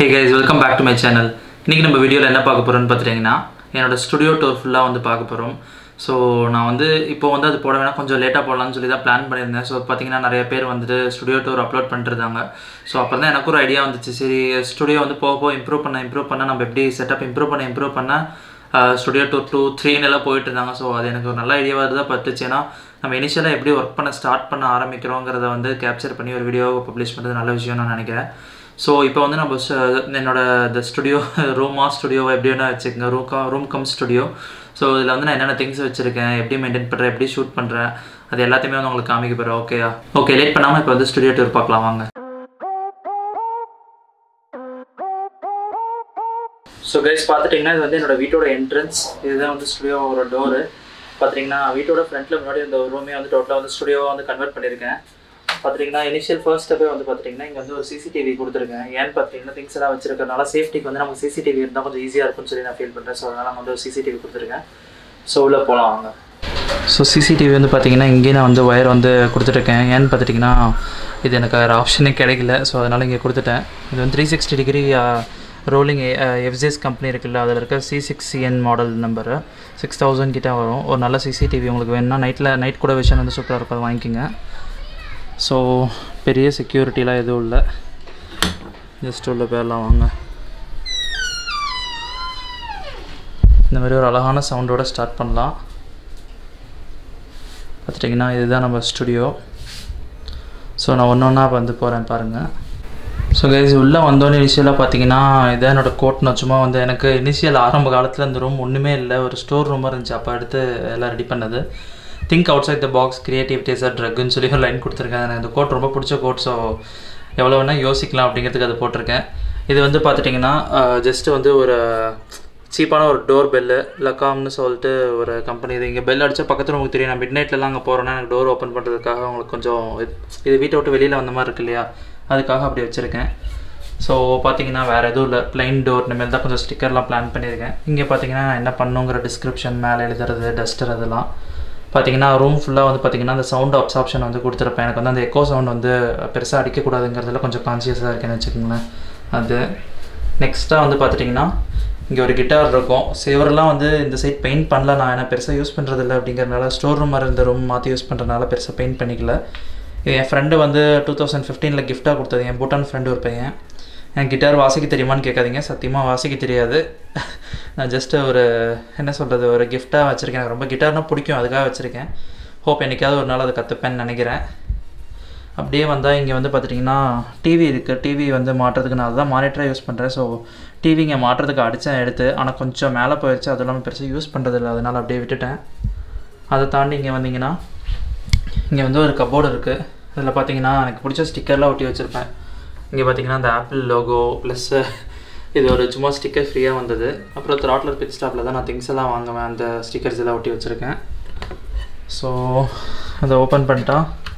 hey guys welcome back to my channel இன்றைக்கி நம்ம வீடியோவில் என்ன பார்க்க போகிறோம்னு பார்த்துட்டிங்கன்னா என்னோட ஸ்டுடியோ டூர் ஃபுல்லாக வந்து பார்க்க போகிறோம் ஸோ நான் வந்து இப்போ வந்து அது போட வேணால் கொஞ்சம் லேட்டாக போடலாம்னு சொல்லி தான் பிளான் பண்ணியிருந்தேன் ஸோ பார்த்தீங்கன்னா நிறைய பேர் வந்துட்டு ஸ்டுடியோ டூர் அப்லோட் பண்ணிட்டுருந்தாங்க ஸோ அப்போ தான் எனக்கு ஒரு ஐடியா வந்துச்சு சரி ஸ்டுடியோ வந்து போக போக இம்ப்ரூவ் பண்ண இம்ப்ரூவ் பண்ண நம்ம எப்படி செட்டப் இம்ப்ரூவ் பண்ண இம்ப்ரூவ் பண்ண ஸ்டுடியோ டூ டூ த்ரீன்னு எல்லாம் போயிட்டு இருந்தாங்க ஸோ அது எனக்கு ஒரு நல்ல ஐடியாவாக தான் பட்டுச்சு ஏன்னா நம்ம இனிஷியலாக எப்படி ஒர்க் பண்ண ஸ்டார்ட் பண்ண ஆரம்பிக்கிறோங்கிறத வந்து கேப்சர் பண்ணி ஒரு வீடியோவை பப்ளிஷ் பண்ணுறது நல்ல விஷயம் நான் நினைக்கிறேன் ஸோ இப்போ வந்து நம்ம ச- என்னோட இந்த ஸ்டுடியோ ரூமா ஸ்டுடியோ எப்படி வேணால் வச்சுக்கோங்க room cum room cum studio so இதில் வந்து நான் என்னென்ன திங்ஸ் வச்சுருக்கேன் எப்படி மெயின்டைன் பண்ணுறேன் எப்படி ஷூட் பண்ணுறேன் அது எல்லாத்தையுமே வந்து உங்களுக்கு காமிக்க போகிறேன் ஓகேயா ஓகே லேட் பண்ணாமல் இப்போ வந்து ஸ்டுடியோ டூர் பார்க்கலாம் வாங்க ஸோ கைஸ் பார்த்துட்டிங்கன்னா இது வந்து என்னோட வீட்டோட என்ட்ரன்ஸ் இதுதான் வந்து ஸ்டுடியோவோட டோரு பார்த்துட்டிங்கன்னா வீட்டோட ஃப்ரண்ட்டில் முன்னாடி இந்த ரூமே வந்து டோட்டலாக வந்து ஸ்டுடியோவாக வந்து கன்வெர்ட் பண்ணியிருக்கேன் பார்த்துட்டிங்கன்னா இனிஷியல் ஃபர்ஸ்ட் ஸ்டெப்பே வந்து பார்த்துட்டிங்கன்னா இங்கே வந்து ஒரு சிசிடிவி கொடுத்துருக்கேன் ஏன்னு பார்த்தீங்கன்னா திங்ஸ் எல்லாம் வச்சிருக்கறனால சேஃப்டிக்கு வந்து நமக்கு சிசிடிவி இருந்தால் கொஞ்சம் ஈஸியாக இருக்கும்னு சொல்லி நான் ஃபீல் பண்ணுறேன் ஸோ அதனால் நான் வந்து ஒரு சிசிடிவி கொடுத்துருக்கேன் ஸோ உள்ளே போகலாம் வாங்க ஸோ சிசிடிவி வந்து பார்த்தீங்கன்னா இங்கேயே நான் வந்து ஒயர் வந்து கொடுத்துட்ருக்கேன் ஏன்னு பார்த்துட்டிங்கன்னா இது எனக்கு வேறு ஆப்ஷனே கிடைக்கல ஸோ அதனால் இங்கே கொடுத்துட்டேன் இது வந்து three sixty degree rolling FGS company இருக்குல்ல அதில் இருக்க C six CN model number six thousand கிட்ட வரும் ஒரு நல்ல சிசிடிவி உங்களுக்கு வேணும்னா நைட்டில் நைட் கூட விஷன் வந்து சூப்பராக இருக்கும் அதை வாங்கிக்கோங்க ஸோ பெரிய செக்யூரிட்டிலாம் எதுவும் இல்லை ஜஸ்ட் உள்ள போயிடலாம் வாங்க இந்த மாதிரி ஒரு அழகான சவுண்டோட ஸ்டார்ட் பண்ணலாம் பார்த்துட்டிங்கன்னா இதுதான் நம்ம ஸ்டுடியோ ஸோ நான் ஒன்று ஒன்றா வந்து போகிறேன் பாருங்கள் ஸோ கைஸ் உள்ளே வந்தோடனே இனிஷியலாக பார்த்தீங்கன்னா இதான் என்னோடய கோட் நான் சும்மா வந்து எனக்கு இனிஷியல் ஆரம்ப காலத்தில் இந்த ரூம் ஒன்றுமே இல்லை ஒரு ஸ்டோர் ரூமாக இருந்துச்சு அப்போ எடுத்து எல்லாம் ரெடி பண்ணது think outside the box creativity is a ட்ரக்குன்னு சொல்லி ஒரு லைன் கொடுத்துருக்கேன் எனக்கு இந்த கோட் ரொம்ப பிடிச்ச கோட் ஸோ எவ்வளோ வேணால் யோசிக்கலாம் அப்படிங்கிறதுக்கு அது போட்டிருக்கேன் இது வந்து பார்த்துட்டிங்கன்னா ஜஸ்ட்டு வந்து ஒரு சீப்பான ஒரு டோர் பெல்லு லக்காம்னு சொல்லிட்டு ஒரு கம்பெனி இது இங்கே பெல் அடித்தா பக்கத்தில் உங்களுக்கு தெரியும் நான் மிட் நைட்லலாம் அங்கே போகிறேன்னா எனக்கு டோர் ஓப்பன் பண்ணுறதுக்காக உங்களுக்கு கொஞ்சம் இது- இது வீட்டை விட்டு வெளியில் வந்த மாதிரி இருக்கு இல்லையா அதுக்காக அப்படி வச்சுருக்கேன் ஸோ பார்த்தீங்கன்னா வேறு எதுவும் இல்லை plain டோர் இனிமேல் தான் கொஞ்சம் ஸ்டிக்கர்லாம் பிளான் பண்ணியிருக்கேன் இங்கே பார்த்தீங்கன்னா நான் என்ன பண்ணுங்கிற டிஸ்கிரிப்ஷன் மேலே எழுதுறது டஸ்டர் அதெல்லாம் பார்த்தீங்கன்னா ரூம் ஃபுல்லாக வந்து பார்த்தீங்கன்னா அந்த சவுண்ட் அப்சாப்ஷன் வந்து கொடுத்துருப்பேன் எனக்கு வந்து அந்த எக்கோ சவுண்ட் வந்து பெருசாக அடிக்கக்கூடாதுங்கிறதுல கொஞ்சம் கான்சியஸாக இருக்கேன்னு வச்சுக்கோங்களேன் அது நெக்ஸ்ட்டாக வந்து பார்த்துட்டிங்கன்னா இங்கே ஒரு கிட்டார் இருக்கும் சிவரெல்லாம் வந்து இந்த சைட் பெயிண்ட் பண்ணல நான் என்ன பெருசாக யூஸ் பண்ணுறதில்ல அப்படிங்கிறனால ஸ்டோர் ரூம் இருந்த ரூம் மாற்றி யூஸ் பண்ணுறதுனால பெருசாக பெயிண்ட் பண்ணிக்கல இது என் ஃப்ரெண்டு வந்து டூ தௌசண்ட் ஃபிஃப்டீனில் கிஃப்டாக கொடுத்தது என் பூட்டான் ஃப்ரெண்டு ஒரு பையன் என் கிட்டார் வாசிக்க தெரியுமான்னு கேட்காதீங்க சத்தியமாக வாசிக்க தெரியாது நான் ஜஸ்ட் ஒரு என்ன சொல்கிறது ஒரு கிஃப்டாக வச்சுருக்கேன் எனக்கு ரொம்ப கிட்டார்னால் பிடிக்கும் அதுக்காக வச்சுருக்கேன் ஹோப் என்னைக்காவது ஒரு நாள் அதை கற்றுப்பேன்னு நினைக்கிறேன் அப்படியே வந்தால் இங்கே வந்து பார்த்துட்டிங்கன்னா டிவி இருக்குது டிவி வந்து மாட்டுறதுக்கு நான் அதுதான் மானிட்டராக யூஸ் பண்ணுறேன் ஸோ டிவி இங்கே மாட்டுறதுக்கு அடித்தேன் எடுத்து ஆனால் கொஞ்சம் மேலே போயிடுச்சு அது இல்லாமல் பெருசாக யூஸ் பண்ணுறதில்ல அதனால் அப்படியே விட்டுட்டேன் அதை தாண்டி இங்கே வந்தீங்கன்னா இங்கே வந்து ஒரு கபோர்டு இருக்குது அதில் பார்த்தீங்கன்னா எனக்கு பிடிச்ச ஸ்டிக்கர்லாம் ஒட்டி வச்சுருப்பேன் இங்கே பார்த்தீங்கன்னா அந்த ஆப்பிள் லோகோ ப்ளஸ்ஸு இது ஒரு சும்மா ஸ்டிக்கர் ஃப்ரீயாக வந்தது அப்புறம் த்ராட்லர் பிட் ஸ்டாப்பில் தான் நான் திங்ஸ் எல்லாம் வாங்குவேன் அந்த ஸ்டிக்கர்ஸ் எல்லாம் ஒட்டி வச்சுருக்கேன் ஸோ அதை ஓப்பன் பண்ணிட்டா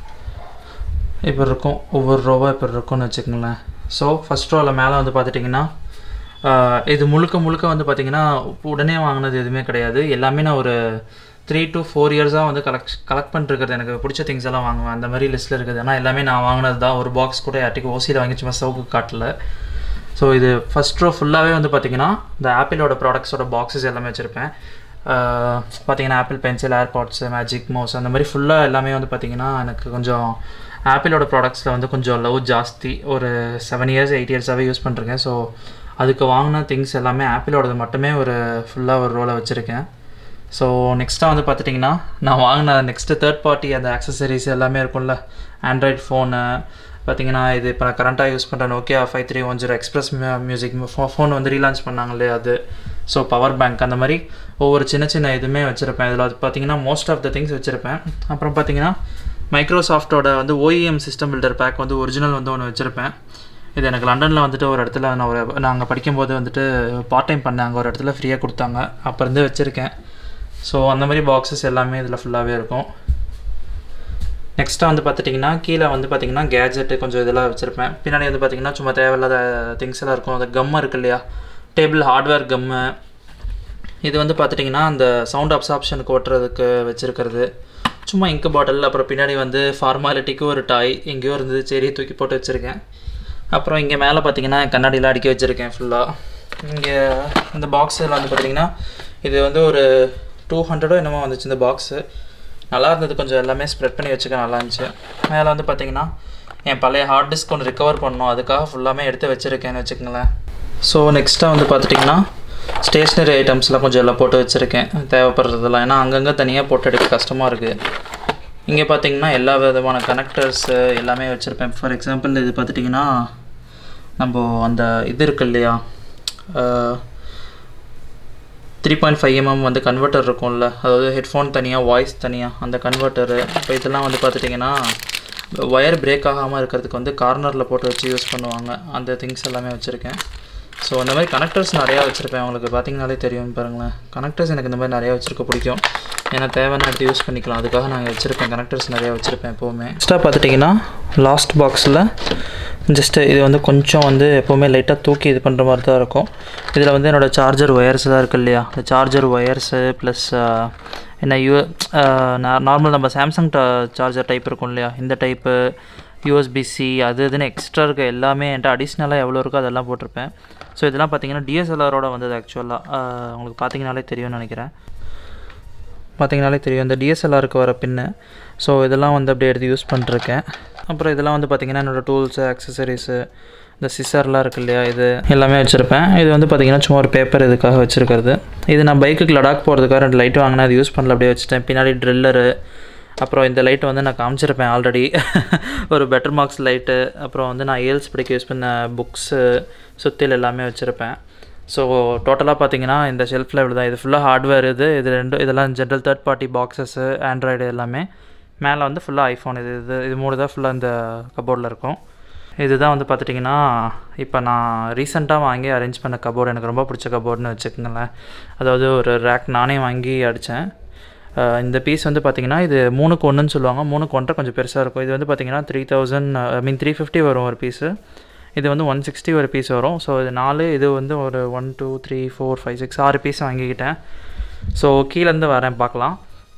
இப்போ இருக்கும் ஒவ்வொரு ரோவாக இப்போ இருக்கும்னு வச்சுக்கோங்களேன் ஸோ ஃபஸ்ட் ரோவில் மேலே வந்து பார்த்துட்டிங்கன்னா ஆஹ், இது முழுக்க முழுக்க வந்து பார்த்திங்கன்னா உடனே வாங்கினது எதுவுமே கிடையாது எல்லாமே நான் ஒரு த்ரீ to ஃபோர் இயர்ஸாக வந்து கலெக்ட் கலெக்ட் பண்ணிருக்கிறது எனக்கு பிடிச்ச திங்ஸ் எல்லாம் வாங்குவேன் அந்த மாதிரி லிஸ்ட்டில் இருக்குது ஆனால் எல்லாமே நான் வாங்கினது தான் ஒரு பாக்ஸ் கூட யார்ட்டுக்கு ஓசியில் வாங்கி சும்மா சவுக்கு காட்டல ஸோ இது ஃபஸ்ட் ரோ ஃபுல்லாகவே வந்து பார்த்திங்கன்னா இந்த ஆப்பிளோட ப்ராடக்ட்ஸோட பாக்ஸஸ் எல்லாமே வச்சுருப்பேன் பார்த்தீங்கன்னா Apple pencil AirPods magic mouse அந்த மாதிரி ஃபுல்லாக எல்லாமே வந்து பார்த்திங்கன்னா எனக்கு கொஞ்சம் ஆப்பிளோட ப்ராடக்ட்ஸில் வந்து கொஞ்சம் லவ் ஜாஸ்தி ஒரு செவன் இயர்ஸ் எயிட் இயர்ஸாகவே யூஸ் பண்ணிருக்கேன் ஸோ அதுக்கு வாங்கின திங்ஸ் எல்லாமே ஆப்பிளோடது மட்டுமே ஒரு ஃபுல்லாக ஒரு ரோலை வச்சுருக்கேன் ஸோ நெக்ஸ்ட்டாக வந்து பார்த்துட்டிங்கன்னா நான் வாங்கின நெக்ஸ்ட்டு தேர்ட் பார்ட்டி அந்த ஆக்சசரிஸ் எல்லாமே இருக்கும்ல ஆண்ட்ராய்ட் ஃபோனு பார்த்தீங்கன்னா இது இப்போ நான் கரண்ட்டாக யூஸ் பண்ணுற Nokia five three one zero express music phone வந்து ரீலான்ச் பண்ணாங்களே அது ஸோ பவர் பேங்க் அந்த மாதிரி ஒவ்வொரு சின்ன சின்ன இதுவுமே வச்சுருப்பேன் இதில் அது பார்த்தீங்கன்னா மோஸ்ட் ஆஃப் த திங்ஸ் வச்சுருப்பேன் அப்புறம் பார்த்தீங்கன்னா மைக்ரோசாஃப்ட்டோட வந்து ஓஇஎம் சிஸ்டம் பில்டர் பேக் வந்து ஒரிஜினல் வந்து ஒன்று வச்சுருப்பேன் இது எனக்கு லண்டனில் வந்துட்டு ஒரு இடத்துல நான் ஒரு நாங்கள் படிக்கும்போது வந்துட்டு பார்ட் டைம் பண்ணேன் அங்கே ஒரு இடத்துல ஃப்ரீயாக கொடுத்தாங்க அப்போ இருந்தே வச்சுருக்கேன் ஸோ அந்த மாதிரி பாக்ஸஸ் எல்லாமே இதில் ஃபுல்லாகவே இருக்கும் நெக்ஸ்ட்டாக வந்து பார்த்துட்டிங்கன்னா கீழே வந்து பார்த்திங்கன்னா கேஜெட்டு கொஞ்சம் இதெல்லாம் வச்சுருப்பேன் பின்னாடி வந்து பார்த்திங்கன்னா சும்மா தேவையில்லாத திங்ஸ் எல்லாம் இருக்கும் அந்த கம்மு இருக்கு இல்லையா டேபிள் ஹார்ட்வேர் கம்மு இது வந்து பார்த்துட்டிங்கன்னா அந்த சவுண்ட் அப்சாப்ஷனுக்கு ஓட்டுறதுக்கு வச்சுருக்கிறது சும்மா இங்கு பாட்டில் அப்புறம் பின்னாடி வந்து ஃபார்மாலிட்டிக்கு ஒரு டாய் எங்கேயோ இருந்தது சரி தூக்கி போட்டு வச்சுருக்கேன் அப்புறம் இங்கே மேலே பார்த்தீங்கன்னா கண்ணாடிலாம் அடுக்கி வச்சுருக்கேன் ஃபுல்லாக இங்கே இந்த பாக்ஸில் வந்து பார்த்தீங்கன்னா இது வந்து ஒரு டூ ஹண்ட்ரடோ என்னமோ வந்துச்சு இந்த பாக்ஸு நல்லா இருந்தது கொஞ்சம் எல்லாமே ஸ்ப்ரெட் பண்ணி வச்சுக்க நல்லா இருந்துச்சு மேலே வந்து பார்த்தீங்கன்னா என் பழைய ஹார்ட் டிஸ்க் ஒன்று ரிகவர் பண்ணணும் அதுக்காக ஃபுல்லாமே எடுத்து வச்சுருக்கேன்னு வச்சுக்கோங்களேன் ஸோ நெக்ஸ்ட்டாக வந்து பார்த்துட்டிங்கன்னா ஸ்டேஷ்னரி ஐட்டம்ஸ்லாம் கொஞ்சம் எல்லாம் போட்டு வச்சுருக்கேன் தேவைப்படுறதெல்லாம் ஏன்னா அங்கங்கே தனியாக போட்டு எடுக்க கஷ்டமாக இருக்குது இங்கே பார்த்தீங்கன்னா எல்லா விதமான கனெக்டர்ஸு எல்லாமே வச்சுருப்பேன் ஃபார் எக்ஸாம்பிள் இது பார்த்துட்டிங்கன்னா நம்ம அந்த இது இருக்கு இல்லையா த்ரீ பாயிண்ட் ஃபைவ் எம்எம் வந்து கன்வெர்ட்டர் இருக்கும்ல அதாவது ஹெட்ஃபோன் தனியாக வாய்ஸ் தனியாக அந்த கன்வெர்ட்டரு இப்போ இதெல்லாம் வந்து பார்த்துட்டிங்கன்னா ஒயர் பிரேக் ஆகாமல் இருக்கிறதுக்கு வந்து கார்னரில் போட்டு வச்சு யூஸ் பண்ணுவாங்க அந்த திங்ஸ் எல்லாமே வச்சுருக்கேன் ஸோ அந்த மாதிரி கனெக்டர்ஸ் நிறையா வச்சுருப்பேன் உங்களுக்கு பார்த்தீங்கனாலே தெரியும் பாருங்களேன் கனெக்டர்ஸ் எனக்கு இந்த மாதிரி நிறையா வச்சுருக்க பிடிக்கும் ஏன்னா தேவையான எடுத்து யூஸ் பண்ணிக்கலாம் அதுக்காக நாங்கள் வச்சுருப்பேன் கனெக்டர்ஸ் நிறையா வச்சுருப்பேன் எப்போவுமே எக்ஸ்ட்ரா பார்த்துட்டிங்கன்னா லாஸ்ட் பாக்ஸில் ஜஸ்ட்டு இது வந்து கொஞ்சம் வந்து எப்போவுமே லைட்டாக தூக்கி இது பண்ணுற மாதிரி தான் இருக்கும் இதில் வந்து என்னோடய சார்ஜர் ஒயர்ஸ் தான் இருக்குது இல்லையா இந்த சார்ஜர் ஒயர்ஸு ப்ளஸ் என்ன யூ நார்மல் நம்ம சாம்சங் சார்ஜர் டைப் இருக்கும் இல்லையா இந்த டைப்பு யூஎஸ்பிசி அது இதுன்னு எக்ஸ்ட்ரா இருக்க எல்லாமே என்கிட்ட அடிஷ்னலாக எவ்வளோ இருக்கோ அதெல்லாம் போட்டிருப்பேன் ஸோ இதெல்லாம் பார்த்தீங்கன்னா டிஎஸ்எல்ஆரோட வந்தது ஆக்சுவலாக உங்களுக்கு பார்த்தீங்கனாலே தெரியும்னு நினைக்கிறேன் பார்த்தீங்கனாலே தெரியும் இந்த டிஎஸ்எல்ஆருக்கு வர பின்னு ஸோ இதெல்லாம் வந்து அப்படியே எடுத்து யூஸ் பண்ணிருக்கேன் அப்புறம் இதெல்லாம் வந்து பார்த்திங்கன்னா என்னோடய டூல்ஸு அக்சசரிஸு இந்த சிசர்லாம் இருக்கு இல்லையா இது எல்லாமே வச்சுருப்பேன் இது வந்து பார்த்திங்கன்னா சும்மா ஒரு பேப்பர் இதுக்காக வச்சுருக்கிறது இது நான் பைக்குக்கு லடாக் போகிறதுக்காக ரெண்டு லைட் வாங்கினேன் அது யூஸ் பண்ணல அப்படியே வச்சுட்டேன் பின்னாடி ட்ரில்லரு அப்புறம் இந்த லைட் வந்து நான் காமிச்சிருப்பேன் ஆல்ரெடி ஒரு பெட்டர் மார்க்ஸ் லைட்டு அப்புறம் வந்து நான் ஏல்ஸ் படிக்க யூஸ் பண்ண புக்ஸு சுத்தியில் எல்லாமே வச்சுருப்பேன் ஸோ டோட்டலாக பார்த்தீங்கன்னா இந்த ஷெல்ஃபில் இவ்வளோ தான் இது ஃபுல்லாக ஹார்ட்வேர் இது இது ரெண்டும் இதெல்லாம் general third party boxes Android எல்லாமே மேலே வந்து ஃபுல்லாக ஐஃபோன் இது இது இது மூணு தான் ஃபுல்லாக இந்த கபோர்டில் இருக்கும் இதுதான் வந்து பார்த்துட்டிங்கன்னா இப்போ நான் ரீசெண்டாக வாங்கி அரேஞ்ச் பண்ண கபோர்டு எனக்கு ரொம்ப பிடிச்ச கபோர்டுன்னு வச்சுக்கோங்களேன் அதாவது ஒரு ரேக் நானே வாங்கி அடித்தேன் இந்த பீஸ் வந்து பார்த்திங்கன்னா இது மூணுக்கு ஒன்றுன்னு சொல்லுவாங்க மூணுக்கு ஒன்றரை கொஞ்சம் பெருசாக இருக்கும் இது வந்து பார்த்திங்கன்னா three thousand I mean three fifty வரும் ஒரு பீஸு இது வந்து ஒன் சிக்ஸ்டி ஒரு பீஸ் வரும் ஸோ இது நாலு இது வந்து ஒரு one two three four five six ஆறு பீஸ் வாங்கிக்கிட்டேன் ஸோ கீழேருந்து வரேன் பார்க்கலாம்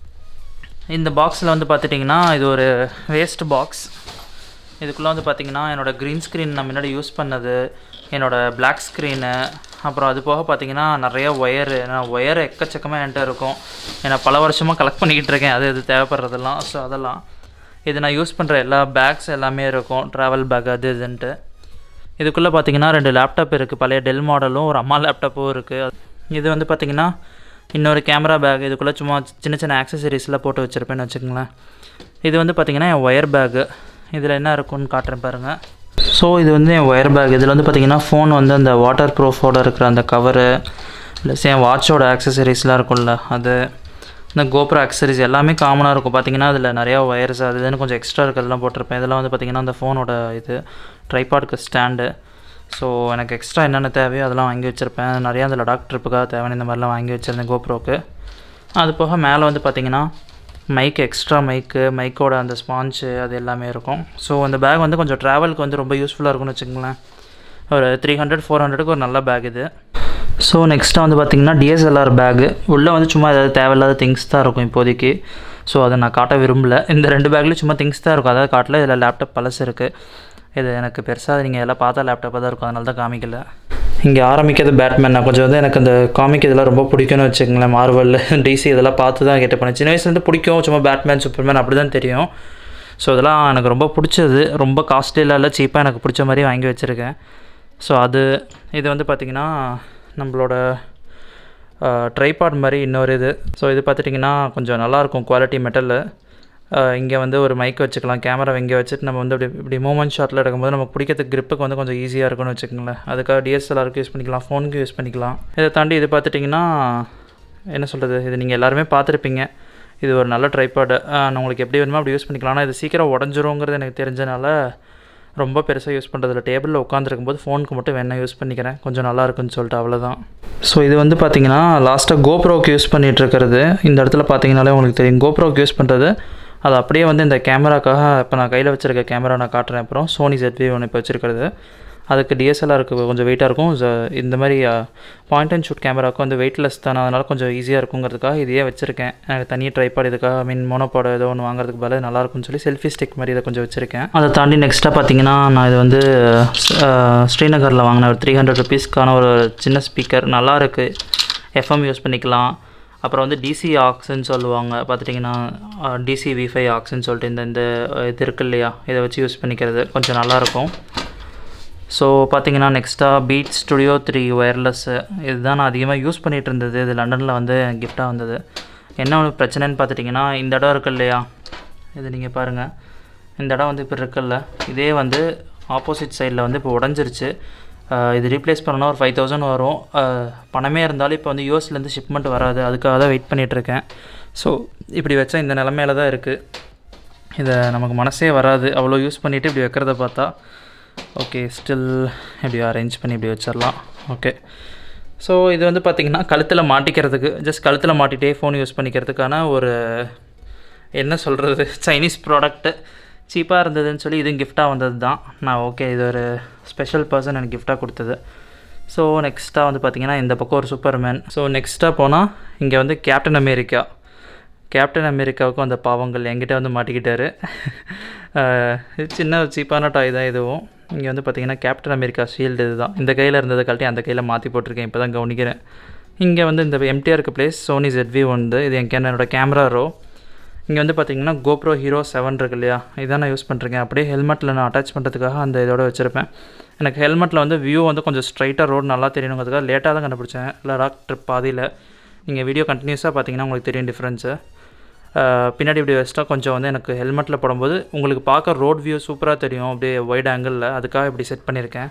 இந்த பாக்ஸில் வந்து பார்த்துட்டிங்கன்னா இது ஒரு வேஸ்ட் பாக்ஸ் இதுக்குள்ளே வந்து பார்த்திங்கன்னா என்னோடய க்ரீன் ஸ்க்ரீன் நான் முன்னாடி யூஸ் பண்ணது என்னோடய பிளாக் ஸ்க்ரீனு அப்புறம் அது போக பார்த்திங்கன்னா நிறைய ஒயரு ஏன்னா ஒயர் எக்கச்சக்கமாக என்கிட்ட இருக்கும் ஏன்னா பல வருஷமாக கலெக்ட் பண்ணிக்கிட்டு இருக்கேன் அது இது தேவைப்படுறதெல்லாம் ஸோ அதெல்லாம் இது நான் யூஸ் பண்ணுற எல்லா பேக்ஸ் எல்லாமே இருக்கும் ட்ராவல் பேக் அது இதுன்ட்டு இதுக்குள்ளே பார்த்தீங்கன்னா ரெண்டு லேப்டாப் இருக்குது பழைய டெல் மாடலும் ஒரு அம்மா லேப்டாப்பும் இருக்குது இது வந்து பார்த்திங்கன்னா இன்னொரு கேமரா பேக் இதுக்குள்ளே சும்மா சின்ன சின்ன ஆக்சசரிஸ்லாம் போட்டு வச்சுருப்பேன்னு வச்சுக்கோங்களேன் இது வந்து பார்த்திங்கன்னா என் ஒயர் பேக்கு இதில் என்ன இருக்குன்னு காட்டுறேன் பாருங்கள் ஸோ இது வந்து என் ஒயர் பேக் இதில் வந்து பார்த்திங்கன்னா ஃபோன் வந்து அந்த வாட்டர் ப்ரூஃபோட இருக்கிற அந்த கவரு ப்ளஸ் என் வாட்சோட ஆக்சசரிஸ்லாம் இருக்கும்ல அது இந்த கோப்ரோ ஆக்சசரிஸ் எல்லாமே காமனாக இருக்கும் பார்த்தீங்கன்னா அதில் நிறையா ஒயர்ஸ் அது இதுன்னு கொஞ்சம் எக்ஸ்ட்ரா இருக்கிறதெல்லாம் போட்டிருப்பேன் இதெல்லாம் வந்து பார்த்திங்கன்னா அந்த ஃபோனோட இது ட்ரைபாட்க்கு ஸ்டாண்டு ஸோ எனக்கு எக்ஸ்ட்ரா என்னென்ன தேவையோ அதெல்லாம் வாங்கி வச்சுருப்பேன் நிறையா அந்த லடாக் ட்ரிப்புக்காக தேவையான இந்த மாதிரிலாம் வாங்கி வச்சுருந்தேன் கோப்ரோக்கு அது போக மேலே வந்து பார்த்திங்கன்னா மைக் எக்ஸ்ட்ரா மைக்கு மைக்கோட அந்த ஸ்பாஞ்சு அது எல்லாமே இருக்கும் ஸோ அந்த பேக் வந்து கொஞ்சம் ட்ராவலுக்கு வந்து ரொம்ப யூஸ்ஃபுல்லாக இருக்கும்னு வச்சுக்கோங்களேன் ஒரு த்ரீ ஹண்ட்ரட் ஃபோர் ஹண்ட்ரடுக்கு ஒரு நல்ல பேக் இது ஸோ நெக்ஸ்ட்டாக வந்து பார்த்திங்கன்னா டிஎஸ்எல்ஆர் பேகு உள்ளே வந்து சும்மா ஏதாவது தேவையில்லாத திங்ஸ் தான் இருக்கும் இப்போதைக்கு ஸோ அதை நான் காட்ட விரும்பல இந்த ரெண்டு பேக்லேயும் சும்மா திங்ஸ் தான் இருக்கும் அதாவது காட்டல இதில் லேப்டாப் பழசு இருக்குது இது எனக்கு பெருசாக நீங்கள் எல்லாம் பார்த்தா லேப்டாப்பாக தான் இருக்கும் அதனால தான் காமிக்கல இங்கே ஆரம்பிக்கிறது பேட்மேன் நான் கொஞ்சம் வந்து எனக்கு அந்த காமிக் இதெல்லாம் ரொம்ப பிடிக்கும்னு வச்சுக்கோங்களேன் மார்வல் டிசி இதெல்லாம் பார்த்து தான் கேட்டு பண்ணேன் சின்ன வயசுலேருந்து பிடிக்கும் சும்மா பேட்மேன் சூப்பர்மேன் அப்படி தான் தெரியும் ஸோ இதெல்லாம் எனக்கு ரொம்ப பிடிச்சது ரொம்ப காஸ்ட்லியில் இல்லை சீப்பாக எனக்கு பிடிச்ச மாதிரி வாங்கி வச்சுருக்கேன் ஸோ அது இது வந்து பார்த்திங்கன்னா நம்மளோட ட்ரைபாட் மாதிரி இன்னொரு இது ஸோ இது பார்த்துட்டிங்கன்னா கொஞ்சம் நல்லாயிருக்கும் குவாலிட்டி மெட்டலு இங்கே வந்து ஒரு மைக் வச்சுக்கலாம் கேமரா இங்கே வச்சுட்டு நம்ம வந்து இப்படி இப்படி மூமெண்ட் ஷாட்டில் எடுக்கும்போது நமக்கு பிடிக்கிறதுக்கு gripக்கு வந்து கொஞ்சம் ஈஸியாக இருக்கும்னு வச்சுக்கோங்களேன் அதுக்காக டிஎஸ்எல்ஆருக்கு யூஸ் பண்ணிக்கலாம் ஃபோனுக்கு யூஸ் பண்ணிக்கலாம் இதை தாண்டி இது பார்த்துட்டிங்கன்னா என்ன சொல்கிறது இது நீங்கள் எல்லாருமே பார்த்துருப்பீங்க இது ஒரு நல்ல ட்ரைபாடு உங்களுக்கு எப்படி வேணுமோ அப்படி யூஸ் பண்ணிக்கலாம் ஆனால் இது சீக்கிரம் உடஞ்சிருங்கிறது எனக்கு தெரிஞ்சனால ரொம்ப பெருசாக யூஸ் பண்ணுறதில்ல டேபிளில் உட்காந்துருக்கும்போது ஃபோனுக்கு மட்டும் வேணால் யூஸ் பண்ணிக்கிறேன் கொஞ்சம் நல்லா இருக்குன்னு சொல்லிட்டு அவ்வளோதான் ஸோ இது வந்து பார்த்தீங்கன்னா லாஸ்ட்டாக கோப்ரோக்கு யூஸ் பண்ணிகிட்டு இருக்கிறது இந்த இடத்துல பார்த்தீங்கனாலே உங்களுக்கு தெரியும் கோப்ரோக்கு யூஸ் பண்ணுறது அது அப்படியே வந்து இந்த கேமராக்காக இப்போ நான் கையில் வச்சுருக்க கேமரா நான் காட்டுறேன் அப்புறம் சோனி ZV ஒன்று இப்போ வச்சுருக்கிறது அதுக்கு டிஎஸ்எல்ஆருக்கு கொஞ்சம் வெயிட்டாக இருக்கும் So, இந்த மாதிரி பாயிண்ட் அண்ட் ஷூட் கேமராவுக்கு வந்து வெயிட்லெஸ் தானே அதனால் கொஞ்சம் ஈஸியாக இருக்குங்கிறதுக்காக இதையே வச்சுருக்கேன் எனக்கு தனியாக ட்ரைபாட் இதுக்காக ஐ மீன் மோனோபாட் ஏதோ ஒன்று வாங்குறதுக்கு பதிலாக நல்லா இருக்கும்னு சொல்லி செல்ஃபி ஸ்டிக் மாதிரி இதை கொஞ்சம் வச்சுருக்கேன் அதை தாண்டி நெக்ஸ்ட்டாக பார்த்தீங்கன்னா நான் இது வந்து அஹ், ஸ்ரீநகரில் வாங்கின ஒரு த்ரீ ஹண்ட்ரட் ருபீஸ்க்கான ஒரு சின்ன ஸ்பீக்கர் நல்லா இருக்குது எஃப்எம் யூஸ் பண்ணிக்கலாம் அப்புறம் வந்து டிசி ஆக்ஸ்ன்னு சொல்லுவாங்க பார்த்துட்டிங்கன்னா டிசி விஃபை ஆக்ஸ்ன்னு சொல்லிட்டு இந்த இந்த இது இருக்கு இல்லையா இதை வச்சு யூஸ் பண்ணிக்கிறது கொஞ்சம் நல்லாயிருக்கும் ஸோ பார்த்தீங்கன்னா நெக்ஸ்ட்டாக பீட் ஸ்டுடியோ த்ரீ ஒயர்லெஸ்ஸு இதுதான் நான் அதிகமாக யூஸ் பண்ணிகிட்டு இருந்தது இது லண்டனில் வந்து கிஃப்டாக வந்தது என்ன ஒரு பிரச்சனைன்னு பார்த்துட்டிங்கன்னா இந்த இடம் இருக்கு இல்லையா இது நீங்கள் பாருங்கள் இந்த இடம் வந்து இப்போ இருக்குல்ல இதே வந்து ஆப்போசிட் சைடில் வந்து இப்போ உடஞ்சிருச்சு ஆஹ் இது ரீப்ளேஸ் பண்ணணும்னா ஒரு ஃபைவ் தௌசண்ட் வரும் ஆஹ் பணமே இருந்தாலும் இப்போ வந்து யூஎஸ்லேருந்து ஷிப்மெண்ட் வராது அதுக்காக தான் வெயிட் பண்ணிகிட்ருக்கேன் ஸோ இப்படி வச்சா இந்த நிலமையில தான் இருக்குது இதை நமக்கு மனசே வராது அவ்வளோ யூஸ் பண்ணிவிட்டு இப்படி வைக்கிறத பார்த்தா ஓகே ஸ்டில் இப்படி அரேஞ்ச் பண்ணி இப்படி வச்சிடலாம் ஓகே ஸோ இது வந்து பார்த்திங்கன்னா கழுத்தில் மாட்டிக்கிறதுக்கு ஜஸ்ட் கழுத்தில் மாட்டிகிட்டே ஃபோன் யூஸ் பண்ணிக்கிறதுக்கான ஒரு என்ன சொல்கிறது சைனீஸ் ப்ராடக்ட்டு சீப்பாக இருந்ததுன்னு சொல்லி இதுவும் கிஃப்டாக வந்தது தான் நான் ஓகே இது ஒரு ஸ்பெஷல் பர்சன் எனக்கு கிஃப்டாக கொடுத்தது ஸோ நெக்ஸ்ட்டாக வந்து பார்த்திங்கன்னா இந்த பக்கம் ஒரு சூப்பர்மேன் ஸோ நெக்ஸ்ட்டாக போனால் இங்கே வந்து கேப்டன் அமெரிக்கா கேப்டன் அமெரிக்காவுக்கும் அந்த பாவங்கள் என்கிட்ட வந்து மாட்டிக்கிட்டாரு அஹ் இது சின்ன சீப்பான டாய் தான் இதுவும் இங்கே வந்து பார்த்தீங்கன்னா கேப்டன் அமெரிக்கா ஷீல்டு இதுதான் இந்த கையில் இருந்ததை கழட்டி அந்த கையில் மாற்றி போட்டிருக்கேன் இப்போ தான் கவனிக்கிறேன் இங்கே வந்து இந்த எம்டிஆர் இருக்க பிளேஸ் சோனி ZV வந்து இது என் என்னோட கேமரா ரோ இங்கே வந்து பார்த்தீங்கன்னா கோப்ரோ ஹீரோ செவன் இருக்கு இல்லையா இதான் நான் யூஸ் பண்ணுறேன் அப்படியே ஹெல்மெட்டில் நான் அட்டாச் பண்ணுறதுக்காக அந்த இதோட வச்சுருப்பேன் எனக்கு ஹெல்மெட்டில் வந்து வியூ வந்து கொஞ்சம் ஸ்ட்ரைட்டாக ரோடு நல்லா தெரியணுங்கிறதுக்காக லேட்டாக தான் கண்டுபிடிச்சேன் இல்லை ராக் ட்ரிப் பாதியில் நீங்கள் வீடியோ கண்டினியூஸாக பார்த்தீங்கன்னா உங்களுக்கு தெரியும் டிஃப்ரென்ஸு பின்னாடி இப்படி வச்சிட்டா கொஞ்சம் வந்து எனக்கு ஹெல்மெட்டில் போடும்போது உங்களுக்கு பார்க்க ரோட் வியூ சூப்பராக தெரியும் அப்படியே ஒயிட் ஆங்கிளில் அதுக்காக இப்படி செட் பண்ணியிருக்கேன்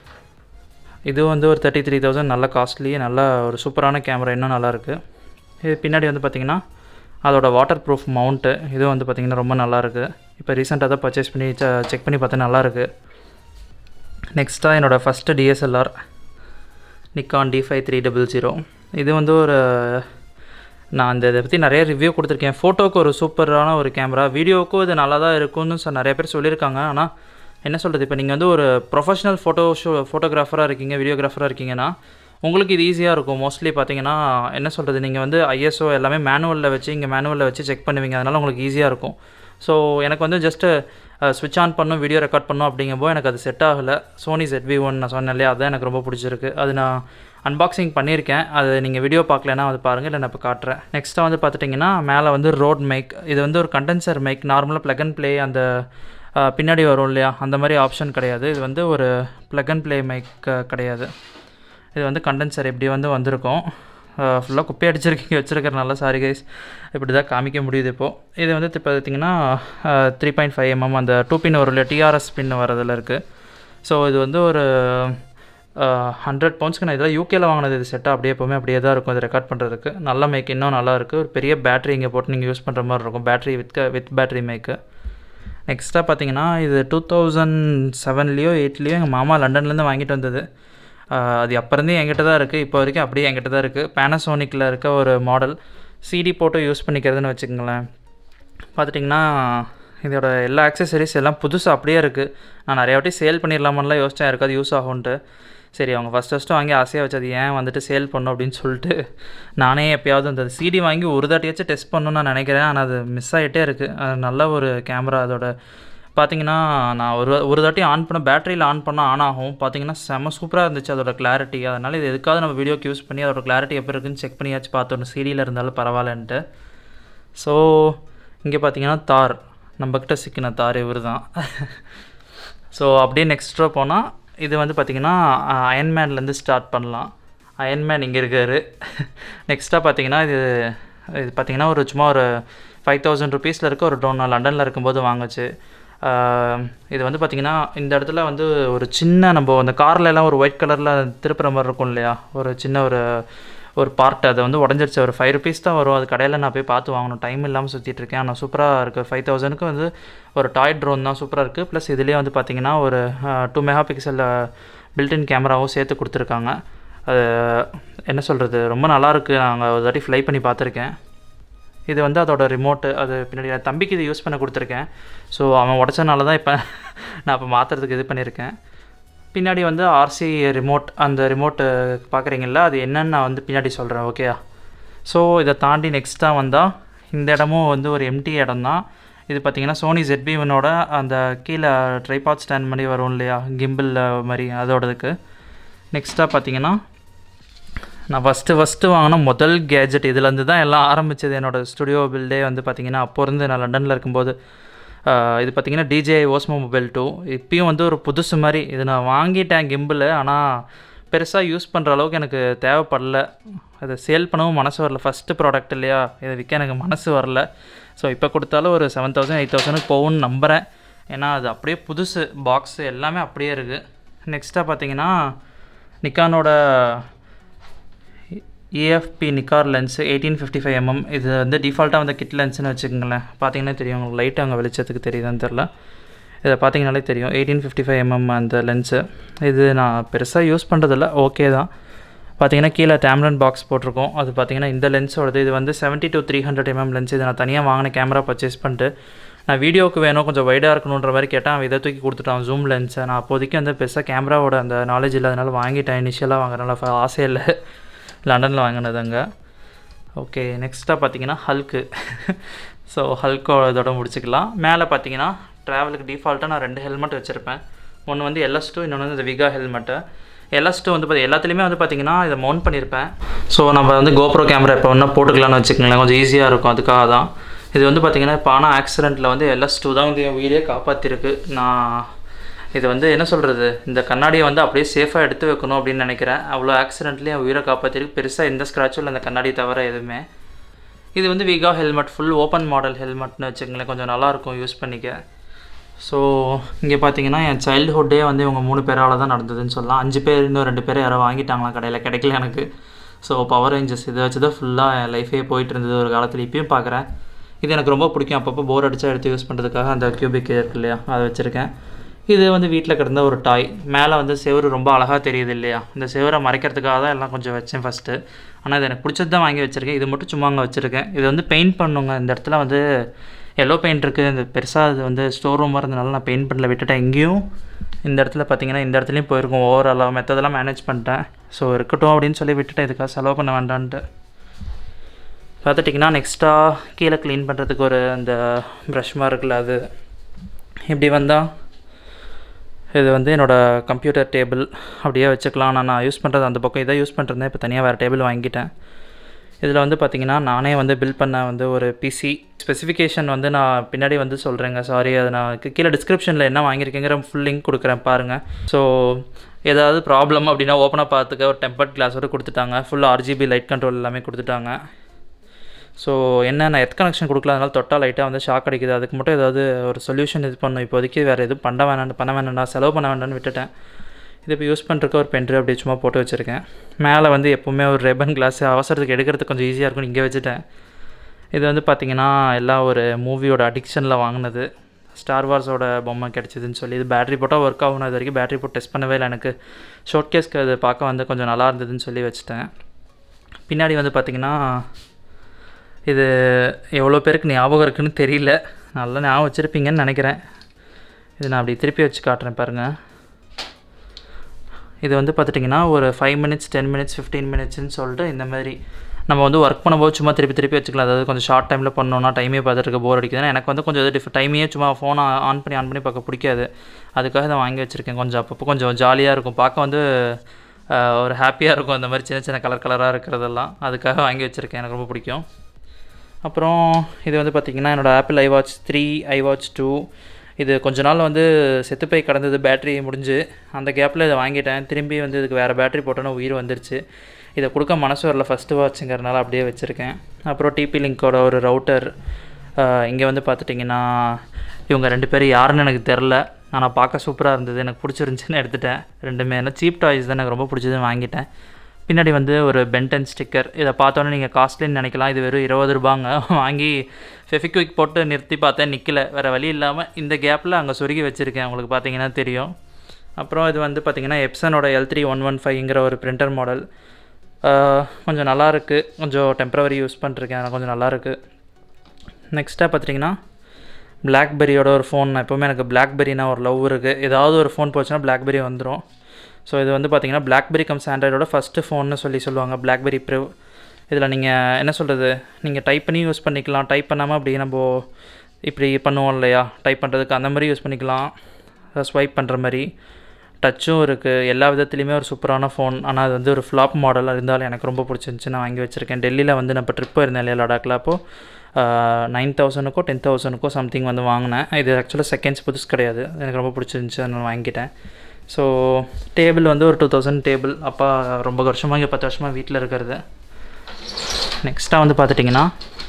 இது வந்து ஒரு தேர்ட்டி த்ரீ தௌசண்ட் நல்ல காஸ்ட்லி நல்ல ஒரு சூப்பரான கேமரா இன்னும் நல்லாயிருக்கு இது பின்னாடி வந்து பார்த்திங்கன்னா அதோட வாட்டர் ப்ரூஃப் மவுண்ட்டு இது வந்து பார்த்திங்கன்னா ரொம்ப நல்லாயிருக்கு இப்போ ரீசெண்டாக தான் பர்ச்சேஸ் பண்ணி செக் பண்ணி பார்த்தா நல்லாயிருக்கு நெக்ஸ்ட்டாக என்னோடய first DSLR Nikon D five three double zero இது வந்து ஒரு நான் அந்த இதை பற்றி நிறைய ரிவ்யூ கொடுத்துருக்கேன் ஃபோட்டோவுக்கு ஒரு சூப்பரான ஒரு கேமரா வீடியோவுக்கும் இது நல்லா தான் இருக்கும்னு சொ நிறைய பேர் சொல்லியிருக்காங்க ஆனால் என்ன சொல்கிறது இப்போ நீங்கள் வந்து ஒரு ப்ரொஃபஷனல் ஃபோட்டோ ஷோ ஃபோட்டோகிராஃபராக இருக்கீங்க வீடியோகிராஃபராக இருக்கீங்கன்னா உங்களுக்கு இது ஈஸியாக இருக்கும் மோஸ்ட்லி பார்த்தீங்கன்னா என்ன சொல்கிறது நீங்கள் வந்து ஐஎஸ்ஓ எல்லாமே மேனுவலில் வச்சு இங்கே மேனுவலில் வச்சு செக் பண்ணுவீங்க அதனால் உங்களுக்கு ஈஸியாக இருக்கும் ஸோ எனக்கு வந்து ஜஸ்ட்டு ஸ்விட்ச் ஆன் பண்ணும் வீடியோ ரெக்கார்ட் பண்ணும் அப்படிங்கும்போது எனக்கு அது செட் ஆகலை சோனி ZV ஒன் நான் சொன்னேன் இல்லையா அதுதான் எனக்கு ரொம்ப பிடிச்சிருக்கு அது நான் அன்பாக்சிங் பண்ணியிருக்கேன் அது நீங்கள் வீடியோ பார்க்கலன்னா அது பாருங்கள் இல்லை நான் இப்போ காட்டுறேன் நெக்ஸ்ட்டாக வந்து பார்த்துட்டிங்கன்னா மேலே வந்து ரோட் மைக் இது வந்து ஒரு கண்டென்சர் மைக் நார்மலாக ப்ளக் அண்ட் ப்ளே அந்த அஹ், பின்னாடி வரும் இல்லையா அந்த மாதிரி ஆப்ஷன் கிடையாது இது வந்து ஒரு ப்ளக் அண்ட் ப்ளே மைக் கிடையாது இது வந்து கண்டென்சர் இப்படி வந்து வந்திருக்கும் ஃபுல்லாக குப்பை அடிச்சிருக்கீங்க வச்சுருக்கறனால சாரி கைஸ் இப்படி தான் காமிக்க முடியுது இப்போது இது வந்து இப்போ பார்த்தீங்கன்னா த்ரீ பாயிண்ட் ஃபைவ் எம்எம் அந்த டூ பின் வரும் இல்லையா டிஆர்எஸ் பின் வரதில் இருக்குது ஸோ இது வந்து ஒரு ஹண்ட்ரட் பவுண்ட்ஸ்க்கு நான் இதெல்லாம் யூகேல வாங்கினது இது செட்டாக அப்படியே எப்போவுமே அப்படியே தான் இருக்கும் இது ரெக்கார்ட் பண்ணுறதுக்கு நல்ல மைக் இன்னும் நல்லா இருக்குது ஒரு பெரிய பேட்டரி இங்கே போட்டு நீங்கள் யூஸ் பண்ணுற மாதிரி இருக்கும் பேட்டரி வித் வித் பேட்டரி மைக்கு நெக்ஸ்ட்டாக பார்த்தீங்கன்னா இது டூ தௌசண்ட் செவன்லேயோ எயிட்லேயோ எங்கள் மாமா லண்டன்லேருந்து வாங்கிட்டு வந்தது ஆஹ் அது அப்போ இருந்தே என்கிட்ட தான் இருக்குது இப்போ வரைக்கும் அப்படியே என்கிட்ட தான் இருக்குது பேனசோனிக்கில் இருக்க ஒரு மாடல் சிடி போட்டு யூஸ் பண்ணிக்கிறதுன்னு வச்சுக்கோங்களேன் பார்த்துட்டிங்கன்னா இதோட எல்லா ஆக்சசரிஸ் எல்லாம் புதுசாக அப்படியே இருக்குது நான் நிறைய வாட்டி சேல் பண்ணிடலாமான்லாம் யோசிச்சேன் இருக்காது யூஸ் ஆகும்ன்ட்டு சரி அவங்க ஃபஸ்ட் ஃபஸ்ட்டு வாங்கி ஆசையாக வச்சது ஏன் வந்துட்டு சேல் பண்ணும் அப்படின்னு சொல்லிட்டு நானே எப்பயாவது அந்த சிடி வாங்கி ஒரு தாட்டியாச்சும் டெஸ்ட் பண்ணணும்னு நான் நினைக்கிறேன் ஆனால் அது மிஸ் ஆகிட்டே இருக்குது அது நல்ல ஒரு கேமரா அதோட பார்த்தீங்கன்னா நான் ஒரு ஒரு தாட்டி ஆன் பண்ண பேட்டரியில் ஆன் பண்ணால் ஆன் ஆகும் பார்த்தீங்கன்னா செம்ம சூப்பராக இருந்துச்சு அதோட கிளாரிட்டி அதனால் இது எதுக்காவது நம்ம வீடியோக்கு யூஸ் பண்ணி அதோட கிளாரிட்டி எப்படி இருக்குன்னு செக் பண்ணியாச்சு பார்த்தோம் சிடியில் இருந்தாலும் பரவாயில்லன்ட்டு ஸோ இங்கே பார்த்தீங்கன்னா தார் நம்மக்கிட்ட சிக்கின தார் இவர் தான் ஸோ அப்படியே நெக்ஸ்ட் ரோ போனால் இது வந்து பார்த்திங்கன்னா அயன்மேன்லேருந்து ஸ்டார்ட் பண்ணலாம் அயன்மேன் இங்கே இருக்கார் நெக்ஸ்ட்டாக பார்த்தீங்கன்னா இது இது பார்த்தீங்கன்னா ஒரு சும்மா ஒரு ஃபைவ் தௌசண்ட் ருபீஸில் இருக்க ஒரு ட்ரோன் நான் லண்டனில் இருக்கும்போது வாங்குச்சு ஆஹ் இது வந்து பார்த்திங்கன்னா இந்த இடத்துல வந்து ஒரு சின்ன நம்ம அந்த கார்ல எல்லாம் ஒரு ஒயிட் கலரில் திருப்புற மாதிரி இருக்கும் இல்லையா ஒரு சின்ன ஒரு ஒரு பார்ட் அதை வந்து உடஞ்சிருச்சு ஒரு ஃபைவ் ருபீஸ் தான் வரும் அது கடையில் நான் போய் பார்த்து வாங்கணும் டைம் இல்லாமல் சுற்றிட்டு இருக்கேன் ஆனால் சூப்பராக இருக்குது ஃபைவ் தௌசண்ட்க்கு வந்து ஒரு டாய் ட்ரோன் தான் சூப்பராக இருக்குது ப்ளஸ் இதுலேயே வந்து பார்த்திங்கன்னா ஒரு டூ மெகா பிக்சலில் பில்டின் கேமராவும் சேர்த்து கொடுத்துருக்காங்க அது என்ன சொல்கிறது ரொம்ப நல்லாயிருக்கு நாங்கள் ஒரு தாட்டி ஃப்ளை பண்ணி பார்த்துருக்கேன் இது வந்து அதோட ரிமோட்டு அது பின்னாடி என் தம்பிக்கு இது யூஸ் பண்ண கொடுத்துருக்கேன் ஸோ அவன் உடச்சனால தான் இப்போ நான் இப்போ மாற்றுறதுக்கு இது பண்ணியிருக்கேன் பின்னாடி வந்து ஆர்சி ரிமோட் அந்த ரிமோட்டு பார்க்குறீங்களா அது என்னன்னு நான் வந்து பின்னாடி சொல்கிறேன் ஓகேயா ஸோ இதை தாண்டி நெக்ஸ்ட்டாக வந்தால் இந்த இடமும் வந்து ஒரு எம்டி இடம் தான் இது பார்த்தீங்கன்னா சோனி ZB1 அந்த கீழே ட்ரைபாட் ஸ்டாண்ட் மாதிரி வரும் இல்லையா கிம்பிள் மாதிரி அதோடதுக்கு நெக்ஸ்ட்டாக பார்த்தீங்கன்னா நான் ஃபஸ்ட்டு ஃபஸ்ட்டு வாங்கின முதல் கேஜெட் இதுலேருந்து தான் எல்லாம் ஆரம்பிச்சது என்னோடய ஸ்டுடியோ பில்டே வந்து பார்த்திங்கன்னா அப்போ இருந்து நான் லண்டனில் இருக்கும்போது ஆஹ், இது பார்த்திங்கன்னா டிஜே ஓஸ்மோ மொபைல் டூ இப்பயும் வந்து ஒரு புதுசு மாதிரி இது நான் வாங்கிட்டேன் கிம்பிள் ஆனால் பெருசாக யூஸ் பண்ணுற அளவுக்கு எனக்கு தேவைப்படல அதை சேல் பண்ணவும் மனசு வரல ஃபஸ்ட்டு ப்ராடக்ட் இல்லையா இதை விற்க எனக்கு மனசு வரல ஸோ இப்போ கொடுத்தாலும் ஒரு செவன் தௌசண்ட் எயிட் தௌசண்ட்க்கு போகும்னு நம்புகிறேன் ஏன்னா அது அப்படியே புதுசு பாக்ஸு எல்லாமே அப்படியே இருக்குது நெக்ஸ்ட்டாக பார்த்தீங்கன்னா நிக்கானோட AFP Nikkor lens eighteen fifty five mm இது வந்து டிஃபால்ட்டாக வந்து கிட் லென்ஸ்னு வச்சுக்கோங்களேன் பார்த்தீங்கன்னா தெரியும் உங்களுக்கு லைட் அங்கே வெளிச்சத்துக்கு தெரியுதான்னு தெரில இதை பார்த்தீங்கனாலே தெரியும் எயிட்டீன் ஃபிஃப்டி ஃபைவ் எம்எம் அந்த லென்ஸு இது நான் பெருசாக யூஸ் பண்ணுறதில்ல ஓகே தான் பார்த்தீங்கன்னா கீழே டேம்லன் பாக்ஸ் போட்டிருக்கோம் அது பார்த்தீங்கன்னா இந்த லென்ஸோடது இது வந்து seventy to three hundred mm lens இது நான் தனியாக வாங்கின கேமரா பர்ச்சேஸ் பண்ணிட்டு நான் வீடியோவுக்கு வேணும் கொஞ்சம் வைடாக இருக்கணுன்ற மாதிரி கேட்டேன் அவன் இதை தூக்கி கொடுத்துட்டான் ஜூம் லென்ஸை நான் அப்போதைக்கு வந்து பெருசாக கேமராவோட அந்த நாலேஜ் இல்லாதனால வாங்கிட்டேன் இனிஷியலாக வாங்குறனால ஆசை இல்லை லண்டனில் வாங்கினது அங்கே ஓகே நெக்ஸ்ட்டாக பார்த்தீங்கன்னா ஹல்க்கு ஸோ ஹல்கோ இதோட முடிச்சுக்கலாம் மேலே பார்த்தீங்கன்னா ட்ராவலுக்கு டிஃபால்ட்டாக நான் ரெண்டு ஹெல்மெட் வச்சுருப்பேன் ஒன்று வந்து எல்எஸ் டூ இன்னொன்று வந்து இந்த விகா ஹெல்மெட்டு எல்எஸ் டூ வந்து பார்த்தி எல்லாத்துலேயுமே வந்து பார்த்தீங்கன்னா இதை மவுண்ட் பண்ணியிருப்பேன் ஸோ நம்ம வந்து கோப்ரோ கேமரா இப்போ வேணால் போட்டுக்கலாம்னு வச்சுக்கோங்களேன் கொஞ்சம் ஈஸியாக இருக்கும் அதுக்காக தான் இது வந்து பார்த்தீங்கன்னா இப்போ ஆனால் ஆக்சிடெண்ட்டில் வந்து எல்எஸ் டூ தான் வந்து என் உயிரே காப்பாற்றிருக்கு நான் இது வந்து என்ன சொல்கிறது இந்த கண்ணாடியை வந்து அப்படியே சேஃபாக எடுத்து வைக்கணும் அப்படின்னு நினைக்கிறேன் அவ்வளோ ஆக்சிடென்ட்லேயும் என் உயிரை காப்பாற்றிருக்கு பெருசாக எந்த ஸ்க்ராட்சும் இல்லை அந்த கண்ணாடி தவிர எதுவுமே இது வந்து Vega helmet full open model ஹெல்மெட்னு வச்சுக்கங்களேன் கொஞ்சம் நல்லாயிருக்கும் யூஸ் பண்ணிக்க ஸோ இங்கே பார்த்தீங்கன்னா என் சைல்டுஹுட்டே வந்து இவங்க மூணு பேரால் தான் நடந்ததுன்னு சொல்லலாம் அஞ்சு பேர் இன்னும் ரெண்டு பேர் யாரோ வாங்கிட்டாங்களாம் கடையில் கிடைக்கல எனக்கு ஸோ பவர் ரேஞ்சஸ் இதை வச்சு தான் ஃபுல்லாக என் லைஃபே போயிட்டு இருந்தது ஒரு காலத்தில் இப்பயும் பார்க்குறேன் இது எனக்கு ரொம்ப பிடிக்கும் அப்பப்போ போர் அடிச்சா எடுத்து யூஸ் பண்ணுறதுக்காக அந்த கியூபிக் இருக்கு இல்லையா அதை வச்சுருக்கேன் இது வந்து வீட்டில் கிடந்த ஒரு டாய் மேலே வந்து செவுரு ரொம்ப அழகாக தெரியுது இல்லையா இந்த செவரை மறைக்கிறதுக்காக தான் எல்லாம் கொஞ்சம் வச்சேன் ஃபஸ்ட்டு ஆனால் இது எனக்கு பிடிச்சது தான் வாங்கி வச்சுருக்கேன் இது மட்டும் சும்மா அங்கே வச்சுருக்கேன் இது வந்து பெயிண்ட் பண்ணுங்க இந்த இடத்துல வந்து எல்லோ பெயிண்ட் இருக்குது இந்த பெருசாக இது வந்து ஸ்டோர் ரூமாக இருந்தனால நான் பெயிண்ட் பண்ணல விட்டுட்டேன் இங்கேயும் இந்த இடத்துல பார்த்தீங்கன்னா இந்த இடத்துலையும் போயிருக்கும் ஓவராலாக மெத்ததெல்லாம் மேனேஜ் பண்ணிட்டேன் ஸோ இருக்கட்டும் அப்படின்னு சொல்லி விட்டுட்டேன் இதுக்காக செலவு பண்ண வேண்டான்ட்டு பார்த்துட்டிங்கன்னா நெக்ஸ்ட்டாக கீழே க்ளீன் பண்ணுறதுக்கு ஒரு அந்த ப்ரஷ் மாதிரி இருக்குல்ல அது இப்படி வந்தால் இது வந்து என்னோடய கம்ப்யூட்டர் டேபிள் அப்படியே வச்சுக்கலாம் நான் நான் யூஸ் பண்ணுறது அந்த பக்கம் இதை யூஸ் பண்ணுறேன் இப்போ தனியாக வேறு டேபிள் வாங்கிட்டேன் இதில் வந்து பார்த்திங்கன்னா நானே வந்து பில் பண்ண வந்து ஒரு பிசி ஸ்பெசிஃபிகேஷன் வந்து நான் பின்னாடி வந்து சொல்கிறேங்க சாரி அது நான் கீ- கீழே டிஸ்கிரிப்ஷனில் என்ன வாங்கியிருக்கேங்கிற ஃபுல் லிங்க் கொடுக்குறேன் பாருங்கள் ஸோ ஏதாவது ப்ராப்ளம் அப்படின்னா ஓப்பனாக பார்த்துக்க ஒரு டெம்பர்ட் கிளாஸோட கொடுத்துட்டாங்க ஃபுல் ஆர்ஜிபி லைட் கண்ட்ரோல் எல்லாமே கொடுத்துட்டாங்க ஸோ என்ன நான் எர்த் கனெக்ஷன் கொடுக்கல அதனால தொட்டா லைட்டாக வந்து ஷாக் அடிக்குது அதுக்கு மட்டும் ஏதாவது ஒரு சொல்யூஷன் இது பண்ணும் இப்போதைக்கு வேறு எதுவும் பண்ண வேணாம் பண்ண வேணாம்டா செலவு பண்ண வேண்டாம்னு விட்டுட்டேன் இது இப்போ யூஸ் பண்ணுறதுக்கு ஒரு பென்ட்ரைவ் அப்படியே சும்மா போட்டு வச்சுருக்கேன் மேலே வந்து எப்போவுமே ஒரு ரெபன் கிளாஸ் அவசரத்துக்கு எடுக்கிறதுக்கு கொஞ்சம் ஈஸியாக இருக்கும்னு இங்கே வச்சுட்டேன் இது வந்து பார்த்திங்கன்னா எல்லாம் ஒரு மூவியோட அடிக்ஷனில் வாங்கினது ஸ்டார் வார்ஸோட பொம்மை கிடச்சிதுன்னு சொல்லி இது பேட்டரி போட்டால் ஒர்க் ஆகணும் இது வரைக்கும் பேட்டரி போட்டு டெஸ்ட் பண்ணவே இல்லை எனக்கு ஷார்ட் கேஸ்க்கு அது பார்க்க வந்து கொஞ்சம் நல்லா இருந்ததுன்னு சொல்லி வச்சுட்டேன் பின்னாடி வந்து பார்த்திங்கன்னா இது எவ்வளோ பேருக்கு ஞாபகம் இருக்குன்னு தெரியல நல்லா ஞாபகம் வச்சுருப்பீங்கன்னு நினைக்கிறேன் இது நான் அப்படி திருப்பி வச்சு காட்டுறேன் பாருங்கள் இது வந்து பார்த்துட்டிங்கன்னா ஒரு five minutes ten minutes fifteen மினிட்ஸ்னு சொல்லிட்டு இந்த மாதிரி நம்ம வந்து ஒர்க் பண்ணும்போது சும்மா திருப்பி திருப்பி வச்சுக்கலாம் அதாவது கொஞ்சம் ஷார்ட் டைமில் பண்ணோன்னா டைமே பார்த்துட்டு இருக்க போர் அடிக்குதுன்னா எனக்கு வந்து கொஞ்சம் இது டிஃப் டைமையே சும்மா ஃபோனை ஆன் பண்ணி ஆன் பண்ணி பார்க்க பிடிக்காது அதுக்காக இதை வாங்கி வச்சுருக்கேன் கொஞ்சம் அப்பப்போ கொஞ்சம் ஜாலியாக இருக்கும் பார்க்க வந்து ஆஹ், ஒரு ஹாப்பியாக இருக்கும் இந்த மாதிரி சின்ன சின்ன கலர் கலராக இருக்கிறதெல்லாம் அதுக்காக வாங்கி வச்சுருக்கேன் எனக்கு ரொம்ப பிடிக்கும் அப்புறம் இது வந்து பார்த்திங்கன்னா என்னோடய Apple iWatch three iWatch two இது கொஞ்ச நாள் வந்து செத்து போய் கிடந்தது பேட்டரி முடிஞ்சு அந்த கேப்பில் இதை வாங்கிட்டேன் திரும்பி வந்து இதுக்கு வேறு பேட்டரி போட்டோன்னா உயிர் வந்துருச்சு இதை கொடுக்க மனசு வரல ஃபஸ்ட்டு வாட்சுங்கிறனால அப்படியே வச்சுருக்கேன் அப்புறம் டிபி லிங்கோட ஒரு ரவுட்டர் இங்கே வந்து பார்த்துட்டிங்கன்னா இவங்க ரெண்டு பேரும் யாருன்னு எனக்கு தெரில ஆனால் பார்க்க சூப்பராக இருந்தது எனக்கு பிடிச்சிருந்துச்சின்னு எடுத்துட்டேன் ரெண்டுமே ஏன்னா சீப் டாய்ஸ் தான் எனக்கு ரொம்ப பிடிச்சதுன்னு வாங்கிட்டேன் பின்னாடி வந்து ஒரு பென்டன் ஸ்டிக்கர் இதை பார்த்தோன்னே நீங்கள் காஸ்ட்லின்னு நினைக்கலாம் இது வெறும் இருபது ரூபாங்க வாங்கி ஃபெஃபிக்விக் போட்டு நிறுத்தி பார்த்தேன் நிற்கல வேறு வழி இல்லாமல் இந்த கேப்பில் அங்கே சொருகி வச்சுருக்கேன் உங்களுக்கு பார்த்தீங்கன்னா தெரியும் அப்புறம் இது வந்து பார்த்தீங்கன்னா எப்சனோட எல் த்ரீ ஒன் ஒன் ஃபைவ்ங்கிற ஒரு பிரிண்டர் மாடல் கொஞ்சம் நல்லா இருக்கு கொஞ்சம் டெம்பரவரி யூஸ் பண்ணிருக்கேன் ஆனால் கொஞ்சம் நல்லா இருக்கு நெக்ஸ்ட்டாக பார்த்தீங்கன்னா பிளாக்பெரியோட ஒரு ஃபோன் எப்போவுமே எனக்கு பிளாக்பெரினா ஒரு லவ் இருக்குது ஏதாவது ஒரு ஃபோன் போச்சுன்னா பிளாக்பெரி வந்துடும் ஸோ இது வந்து பார்த்தீங்கன்னா பிளாக்பெரி கம்ஸ் ஆண்ட்ராய்டோட ஃபஸ்ட்டு ஃபோன்னு சொல்லி சொல்லுவாங்க பிளாக்பெரி ப்ரோ இதில் நீங்கள் என்ன சொல்கிறது நீங்கள் டைப் பண்ணி யூஸ் பண்ணிக்கலாம் டைப் பண்ணாமல் அப்படி நம்ம இப்படி பண்ணுவோம் இல்லையா டைப் பண்ணுறதுக்கு அந்த மாதிரி யூஸ் பண்ணிக்கலாம் ஸ்வைப் பண்ணுற மாதிரி டச்சும் இருக்குது எல்லா விதத்துலேயுமே ஒரு சூப்பரான ஃபோன் ஆனால் அது வந்து ஒரு ஃப்ளாப் மாடலாக இருந்தாலும் எனக்கு ரொம்ப பிடிச்சிருந்துச்சி நான் வாங்கி வச்சுருக்கேன் டெல்லியில் வந்து நான் இப்போ ட்ரிப் போயிருந்தேன் இல்லையா லடாக்கில் அப்போது நைன் தௌசண்ட்க்கோ டென் தௌசண்ட்க்கோ சம்திங் வந்து வாங்கினேன் இது ஆக்சுவலாக செகண்ட்ஸ் புதுசு கிடையாது எனக்கு ரொம்ப பிடிச்சிருந்துச்சி அதை நான் வாங்கிட்டேன் ஸோ டேபிள் வந்து ஒரு டூ தௌசண்ட் டேபிள் அப்பா ரொம்ப வருஷமாக இங்கே பத்து வருஷமாக வீட்டில் இருக்கிறது நெக்ஸ்ட்டாக வந்து பார்த்துட்டிங்கன்னா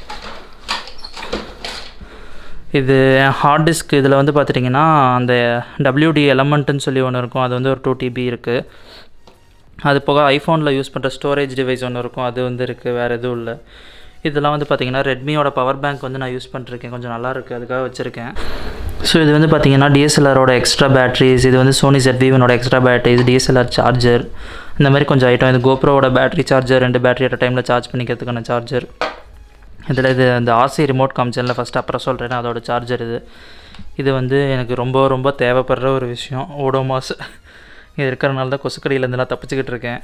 இது ஹார்ட் டிஸ்க் இதில் வந்து பார்த்துட்டிங்கன்னா அந்த டபிள்யூடி எலமெண்ட்டுன்னு சொல்லி ஒன்று இருக்கும் அது வந்து ஒரு டூ டிபி இருக்குது அது போக ஐஃபோனில் யூஸ் பண்ணுற ஸ்டோரேஜ் டிவைஸ் ஒன்று இருக்கும் அது வந்து இருக்குது வேறு எதுவும் இல்லை இதெல்லாம் வந்து பார்த்திங்கன்னா ரெட்மியோட பவர் பேங்க் வந்து நான் யூஸ் பண்ணிருக்கேன் கொஞ்சம் நல்லா இருக்குது அதுக்காக வச்சுருக்கேன் ஸோ இது வந்து பார்த்திங்கன்னா டிஎஸ்எல்ஆரோட எக்ஸ்ட்ரா பேட்டரிஸ் இது வந்து Sony ZV-1 extra batteries DSLR charger இந்த மாதிரி கொஞ்சம் ஐட்டம் இது கோப்ரோவோட பேட்டரி சார்ஜர் ரெண்டு பேட்டரி அட் டைமில் சார்ஜ் பண்ணிக்கிறதுக்கான சார்ஜர் இதில் இது அந்த ஆர்சி ரிமோட் காமிச்சனில் ஃபஸ்ட்டு அப்புறம் சொல்கிறேன் அதோட சார்ஜர் இது இது வந்து எனக்கு ரொம்ப ரொம்ப தேவைப்படுற ஒரு விஷயம் ஓடோமாஸ் இது இருக்கிறனால தான் கொசுக்கடியிலேருந்துலாம் தப்பிச்சுக்கிட்டு இருக்கேன்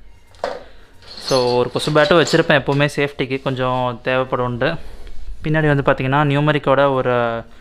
ஸோ ஒரு கொசு பேட்டும் வச்சுருப்பேன் எப்போவுமே சேஃப்டிக்கு கொஞ்சம் தேவைப்படும்ண்டு பின்னாடி வந்து பார்த்திங்கன்னா நியூமரிக்கோட ஒரு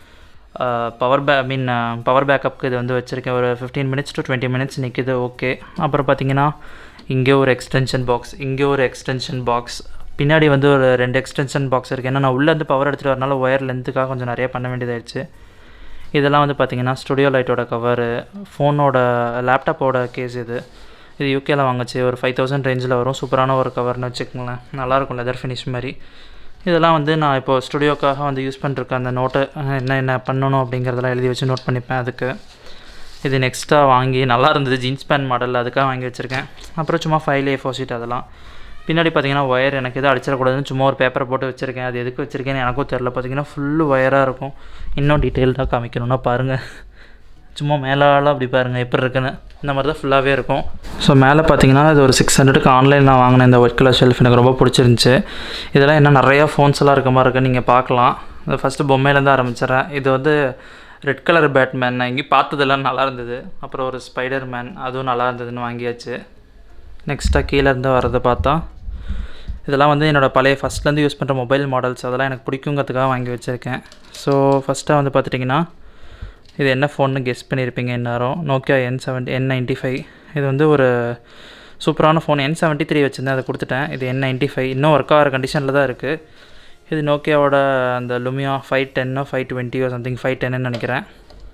பவர் பே ஐ மீன் பவர் பேக்கப்புக்கு இது வந்து வச்சுருக்கேன் ஒரு fifteen minutes to twenty minutes நிற்கிது ஓகே அப்புறம் பார்த்திங்கன்னா இங்கே ஒரு எக்ஸ்டென்ஷன் பாக்ஸ் இங்கே ஒரு எக்ஸ்டென்ஷன் பாக்ஸ் பின்னாடி வந்து ஒரு ரெண்டு எக்ஸ்டென்ஷன் பாக்ஸ் இருக்குது ஏன்னா நான் உள்ளேருந்து பவர் எடுத்துகிட்டு வரனால ஒயர் லென்த்துக்காக கொஞ்சம் நிறைய பண்ண வேண்டியதாகிடுச்சு இதெல்லாம் வந்து பார்த்திங்கன்னா ஸ்டுடியோ லைட்டோட கவரு ஃபோனோட லேப்டாப்போட கேஸ் இது இது யூகேல வாங்குச்சு ஒரு ஃபைவ் தௌசண்ட் ரேஞ்சில் வரும் சூப்பரான ஒரு கவர்னு வச்சுக்கோங்களேன் நல்லாயிருக்கும் லெதர் ஃபினிஷ் மாதிரி இதெல்லாம் வந்து நான் இப்போ ஸ்டுடியோக்காக வந்து யூஸ் பண்ணிருக்கேன் அந்த நோட்டை என்ன என்ன பண்ணணும் அப்படிங்கிறதெல்லாம் எழுதி வச்சு நோட் பண்ணிப்பேன் அதுக்கு இது நெக்ஸ்ட்டாக வாங்கி நல்லா இருந்தது ஜீன்ஸ் பேண்ட் மாடல் அதுக்காக வாங்கி வச்சுருக்கேன் அப்புறம் சும்மா ஃபைல் ஏ ஃபோர் ஷீட் அதெல்லாம் பின்னாடி பார்த்தீங்கன்னா ஒயர் எனக்கு எதுவும் அடிச்சிடக்கூடாதுன்னு சும்மா ஒரு பேப்பரை போட்டு வச்சுருக்கேன் அது எதுக்கு வச்சுருக்கேன்னு எனக்கும் தெரில பார்த்தீங்கன்னா ஃபுல்லு ஒயராக இருக்கும் இன்னும் டீட்டெயில்டாக காமிக்கணும்னா பாருங்கள் சும்மா மேலால அப்படி பாருங்கள் எப்படி இருக்குன்னு இந்த மாதிரி தான் ஃபுல்லாகவே இருக்கும் ஸோ மேலே பார்த்தீங்கன்னா இது ஒரு சிக்ஸ் ஹண்ட்ரடுக்கு ஆன்லைனில் நான் வாங்கினேன் இந்த ஒயிட் கலர் ஷெல்ஃப் எனக்கு ரொம்ப பிடிச்சிருந்துச்சி இதெல்லாம் என்ன நிறையா ஃபோன்ஸ் எல்லாம் இருக்க மாதிரி இருக்குது நீங்கள் பார்க்கலாம் இது ஃபஸ்ட்டு பொம்மையிலேருந்து ஆரம்பிச்சிடறேன் இது வந்து ரெட் கலர் பேட்மேன் நான் எங்கேயும் பார்த்ததெல்லாம் நல்லா இருந்தது அப்புறம் ஒரு ஸ்பைடர் மேன் அதுவும் நல்லா இருந்ததுன்னு வாங்கியாச்சு நெக்ஸ்ட்டாக கீழே இருந்து வரதை பார்த்தா இதெல்லாம் வந்து என்னோடய பழைய ஃபஸ்ட்லேருந்து யூஸ் பண்ணுற மொபைல் மாடல்ஸ் அதெல்லாம் எனக்கு பிடிக்குங்கிறதுக்காக வாங்கி வச்சுருக்கேன் ஸோ ஃபஸ்ட்டாக வந்து பார்த்துட்டிங்கன்னா இது என்ன ஃபோன்னு கெஸ் பண்ணியிருப்பீங்க இந்நேரம் Nokia N seventy N ninety five இது வந்து ஒரு சூப்பரான ஃபோன் என் செவன்ட்டி த்ரீ வச்சுருந்தேன் அதை கொடுத்துட்டேன் இது என் நைன்ட்டி ஃபைவ் இன்னும் ஒர்க் ஆகிற கண்டிஷனில் தான் இருக்குது இது நோக்கியாவோட அந்த லுமியா ஃபைவ் டென்னோ ஃபைவ் டுவெண்ட்டியோ சம்திங் ஃபைவ் டென்னு நினைக்கிறேன்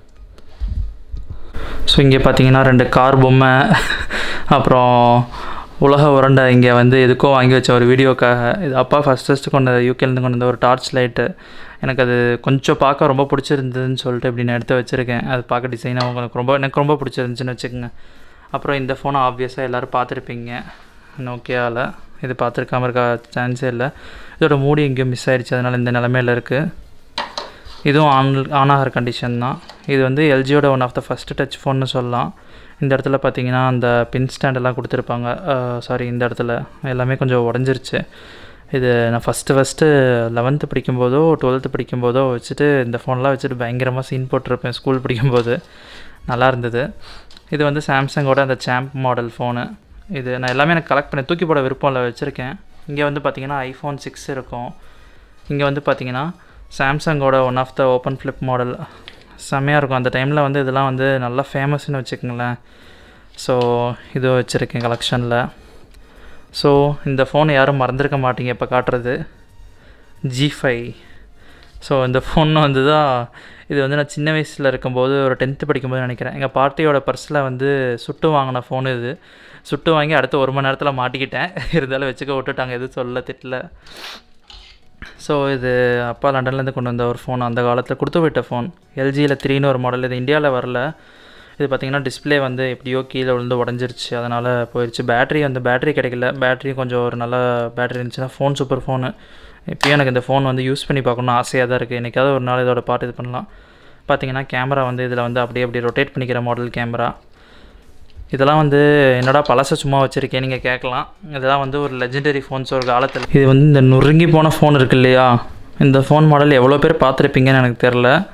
ஸோ இங்கே பார்த்தீங்கன்னா ரெண்டு கார் பொம்மை அப்புறம் உலக உரண்டை இங்கே வந்து எதுக்கோ வாங்கி வச்ச ஒரு வீடியோக்காக இது அப்பா ஃபஸ்ட் ஃபஸ்ட்டு கொண்ட யூகேலேருந்து கொண்டு வந்த ஒரு டார்ச் லைட்டு எனக்கு அது கொஞ்சம் பார்க்க ரொம்ப பிடிச்சிருந்ததுன்னு சொல்லிட்டு இப்படி நான் எடுத்து வச்சுருக்கேன் அது பார்க்க டிசைனாக எனக்கு ரொம்ப எனக்கு ரொம்ப பிடிச்சிருந்துச்சின்னு வச்சுக்கோங்க அப்புறம் இந்த ஃபோனை ஆப்வியஸாக எல்லோரும் பார்த்துருப்பீங்க நோக்கியாவில் இது பார்த்துருக்காம இருக்க சான்ஸே இல்லை இதோட மூடி எங்கேயும் மிஸ் ஆயிடுச்சு அதனால் இந்த நிலமையில இருக்குது இதுவும் ஆன் ஆன் ஆகிற கண்டிஷன் தான் இது வந்து எல்ஜியோட one of the first touch ஃபோன்னு சொல்லலாம் இந்த இடத்துல பார்த்தீங்கன்னா அந்த பின் ஸ்டாண்டெல்லாம் கொடுத்துருப்பாங்க சாரி இந்த இடத்துல எல்லாமே கொஞ்சம் உடஞ்சிருச்சு இது நான் ஃபஸ்ட்டு ஃபஸ்ட்டு லெவன்த்து படிக்கும்போதோ டுவெல்த்து படிக்கும்போதோ வச்சுட்டு இந்த ஃபோன்லாம் வச்சுட்டு பயங்கரமாக சீன் போட்டிருப்பேன் ஸ்கூல் படிக்கும்போது நல்லா இருந்தது இது வந்து சாம்சங்கோட அந்த சாம்ப் மாடல் ஃபோனு இது நான் எல்லாமே எனக்கு கலெக்ட் பண்ணி தூக்கி போட விருப்பம் இல்லை வச்சுருக்கேன் இங்கே வந்து பார்த்திங்கன்னா ஐஃபோன் சிக்ஸ் இருக்கும் இங்கே வந்து பார்த்திங்கன்னா சாம்சங்கோட one of the open flip model செம்மையாக இருக்கும் அந்த டைமில் வந்து இதெல்லாம் வந்து நல்லா ஃபேமஸ்னு வச்சுக்கோங்களேன் ஸோ இது வச்சுருக்கேன் கலெக்ஷனில் ஸோ இந்த ஃபோன் யாரும் மறந்துருக்க மாட்டீங்க இப்போ காட்டுறது ஜி ஃபைவ் ஸோ இந்த ஃபோன் வந்து தான் இது வந்து நான் சின்ன வயசில் இருக்கும்போது ஒரு டென்த்து படிக்கும்போது நினைக்கிறேன் எங்கள் பாட்டியோட பர்ஸில் வந்து சுட்டு வாங்கின ஃபோன் இது சுட்டு வாங்கி அடுத்த ஒரு மணி நேரத்தில் மாட்டிக்கிட்டேன் இருந்தாலும் வச்சுக்க விட்டுட்டாங்க எதுவும் சொல்ல திட்டல ஸோ இது அப்பா லண்டன்லேருந்து கொண்டு வந்த ஒரு ஃபோன் அந்த காலத்தில் கொடுத்து விட்ட ஃபோன் எல்ஜியில் த்ரீன்னு ஒரு மாடல் இது இந்தியாவில் வரல இது பார்த்திங்கன்னா டிஸ்பிளே வந்து எப்படியோ கீழே விழுந்து உடஞ்சிருச்சு அதனால் போயிடுச்சு பேட்ரி அந்த பேட்ரி கிடைக்கல பேட்ரி கொஞ்சம் ஒரு நல்ல பேட்ரி இருந்துச்சுன்னா ஃபோன் சூப்பர் ஃபோனு இப்போயும் எனக்கு இந்த ஃபோன் வந்து யூஸ் பண்ணி பார்க்கணும்னு ஆசையாக தான் இருக்குது என்றைக்காவது ஒரு நாள் இதோட பாட்டு இது பண்ணலாம் பார்த்தீங்கன்னா கேமரா வந்து இதில் வந்து அப்படியே அப்படி ரொட்டேட் பண்ணிக்கிற மாடல் கேமரா இதெல்லாம் வந்து என்னடா பழச சும்மா வச்சுருக்கேன் நீங்கள் கேட்கலாம் இதெல்லாம் வந்து ஒரு லெஜெண்டரி ஃபோன்ஸ் ஒரு காலத்தில் இது வந்து இந்த நொறுங்கி போன ஃபோன் இருக்கு இல்லையா இந்த ஃபோன் மாடல் எவ்வளோ பேர் பார்த்துருப்பீங்கன்னு எனக்கு தெரில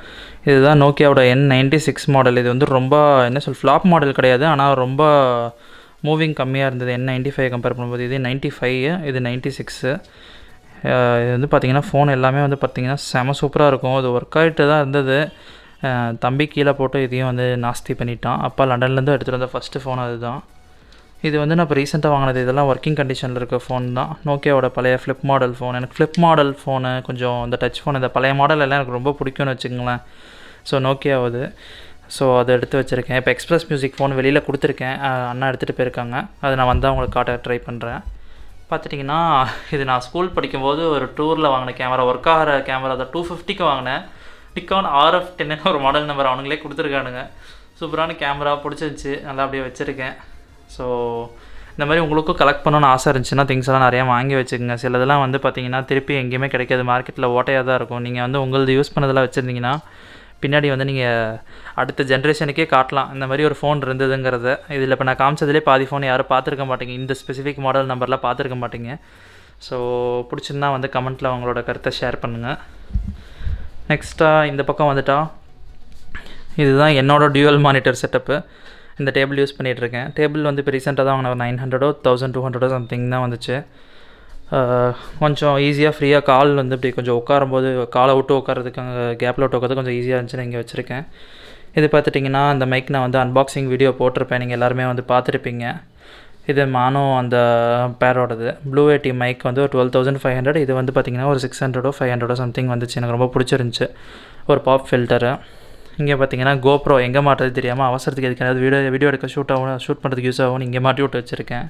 இதுதான் நோக்கியாவோட என் நைன்டி சிக்ஸ் மாடல் இது வந்து ரொம்ப என்ன சொல் ஃப்ளாப் மாடல் கிடையாது ஆனால் ரொம்ப மூவிங் கம்மியாக இருந்தது என் நைன்ட்டி ஃபைவ் கம்பேர் பண்ணும்போது இது நைன்ட்டி ஃபைவ் இது நைன்ட்டி சிக்ஸு இது வந்து பார்த்திங்கன்னா ஃபோன் எல்லாமே வந்து பார்த்திங்கன்னா செம சூப்பராக இருக்கும் அது ஒர்க் ஆகிட்டு தான் இருந்தது அஹ் தம்பி கீழே போட்டு இதையும் வந்து நாஸ்தி பண்ணிட்டான் அப்பா லண்டன்லேருந்து எடுத்துகிட்டு வந்த ஃபஸ்ட்டு ஃபோன் அதுதான் இது வந்து நான் இப்போ ரீசெண்டாக வாங்கினது இதெல்லாம் ஒர்க்கிங் கண்டிஷனில் இருக்க ஃபோன் தான் நோக்கியாவோட பழைய ஃப்ளிப் மாடல் ஃபோன் எனக்கு ஃப்ளிப் மாடல் ஃபோனு கொஞ்சம் இந்த டச் ஃபோன் இந்த பழைய மாடல் எல்லாம் எனக்கு ரொம்ப பிடிக்கும்னு வச்சுக்கோங்களேன் ஸோ நோக்கியாவது ஸோ அதை எடுத்து வச்சுருக்கேன் இப்போ எக்ஸ்பிரஸ் மியூசிக் ஃபோன் வெளியில் கொடுத்துருக்கேன் அஹ் அண்ணா எடுத்துகிட்டு போயிருக்காங்க அதை நான் வந்தால் உங்களுக்கு காட்ட ட்ரை பண்ணுறேன் பார்த்துட்டிங்கன்னா இது நான் ஸ்கூல் படிக்கும்போது ஒரு டூரில் வாங்கின கேமரா ஒர்க் ஆகிற கேமரா அதை டூ ஃபிஃப்டிக்கு வாங்கினேன் நிக்கான் ஆர்எஃப் டென்னு ஒரு மாடல் நம்பர் அவனுங்களே கொடுத்துருக்கானுங்க சூப்பரான கேமரா பிடிச்சிருந்துச்சி நல்லா அப்படியே வச்சுருக்கேன் ஸோ இந்த மாதிரி உங்களுக்கும் கலெக்ட் பண்ணணும்னு ஆசை இருந்துச்சுன்னா திங்ஸ் எல்லாம் நிறையா வாங்கி வச்சுக்கோங்க சிலதெல்லாம் வந்து பார்த்தீங்கன்னா திருப்பி எங்கேயுமே கிடைக்காது மார்க்கெட்டில் ஓட்டையாக தான் இருக்கும் நீங்கள் வந்து உங்களது யூஸ் பண்ணதெல்லாம் வச்சுருந்தீங்கன்னா பின்னாடி வந்து நீங்கள் அடுத்த ஜென்ரேஷனுக்கே காட்டலாம் இந்த மாதிரி ஒரு ஃபோன் இருந்ததுங்கிறத இதில் இப்போ நான் காமிச்சதுலேயே பாதி ஃபோன் யாரும் பார்த்துருக்க மாட்டீங்க இந்த ஸ்பெசிஃபிக் மாடல் நம்பர்லாம் பார்த்துருக்க மாட்டீங்க ஸோ பிடிச்சிருந்தா வந்து கமெண்ட்டில் உங்களோட கருத்தை ஷேர் பண்ணுங்கள் நெக்ஸ்ட்டாக இந்த பக்கம் வந்துட்டா இதுதான் என்னோட டியூவல் மானிட்டர் செட்டப்பு இந்த டேபிள் யூஸ் பண்ணிகிட்ருக்கேன் டேபிள் வந்து இப்போ ரீசெண்டாக தான் வாங்கின நைன் ஹண்ட்ரடோ தௌசண்ட் டூ ஹண்ட்ரடோ சம்திங் தான் வந்துச்சு ஆஹ் கொஞ்சம் ஈஸியாக ஃப்ரீயாக கால் வந்து இப்படி கொஞ்சம் உட்காரும்போது காலை விட்டு உட்காரதுக்கு அங்கே கேப்பில் விட்டு உட்காந்து கொஞ்சம் ஈஸியாக இருந்துச்சுன்னு இங்கே வச்சுருக்கேன் இது பார்த்துட்டிங்கன்னா அந்த மைக் நான் வந்து அன்பாக்சிங் வீடியோ போட்டிருப்பேன் நீங்கள் எல்லாருமே வந்து பார்த்துருப்பீங்க இது மானோ அந்த பேரோடது ப்ளூ ஏட்டி மைக் வந்து ஒரு டுவெல் தௌசண்ட் ஃபைவ் ஹண்ட்ரட் இது வந்து பார்த்திங்கன்னா ஒரு சிக்ஸ் ஹண்ட்ரடோ ஃபைவ் ஹண்ட்ரடோ சம்திங் வந்துச்சு எனக்கு ரொம்ப பிடிச்சிருந்துச்சு ஒரு பாப் ஃபில்டரு இங்கே பார்த்தீங்கன்னா கோப்ரோ எங்கே மாட்டுறது தெரியாமல் அவசரத்துக்கு எதுக்கு ஏதாவது வீடியோ வீடியோ எடுக்க ஷூட் ஆகும் ஷூட் பண்ணுறதுக்கு யூஸ் ஆகும் இங்கே மாட்டி விட்டு வச்சுருக்கேன்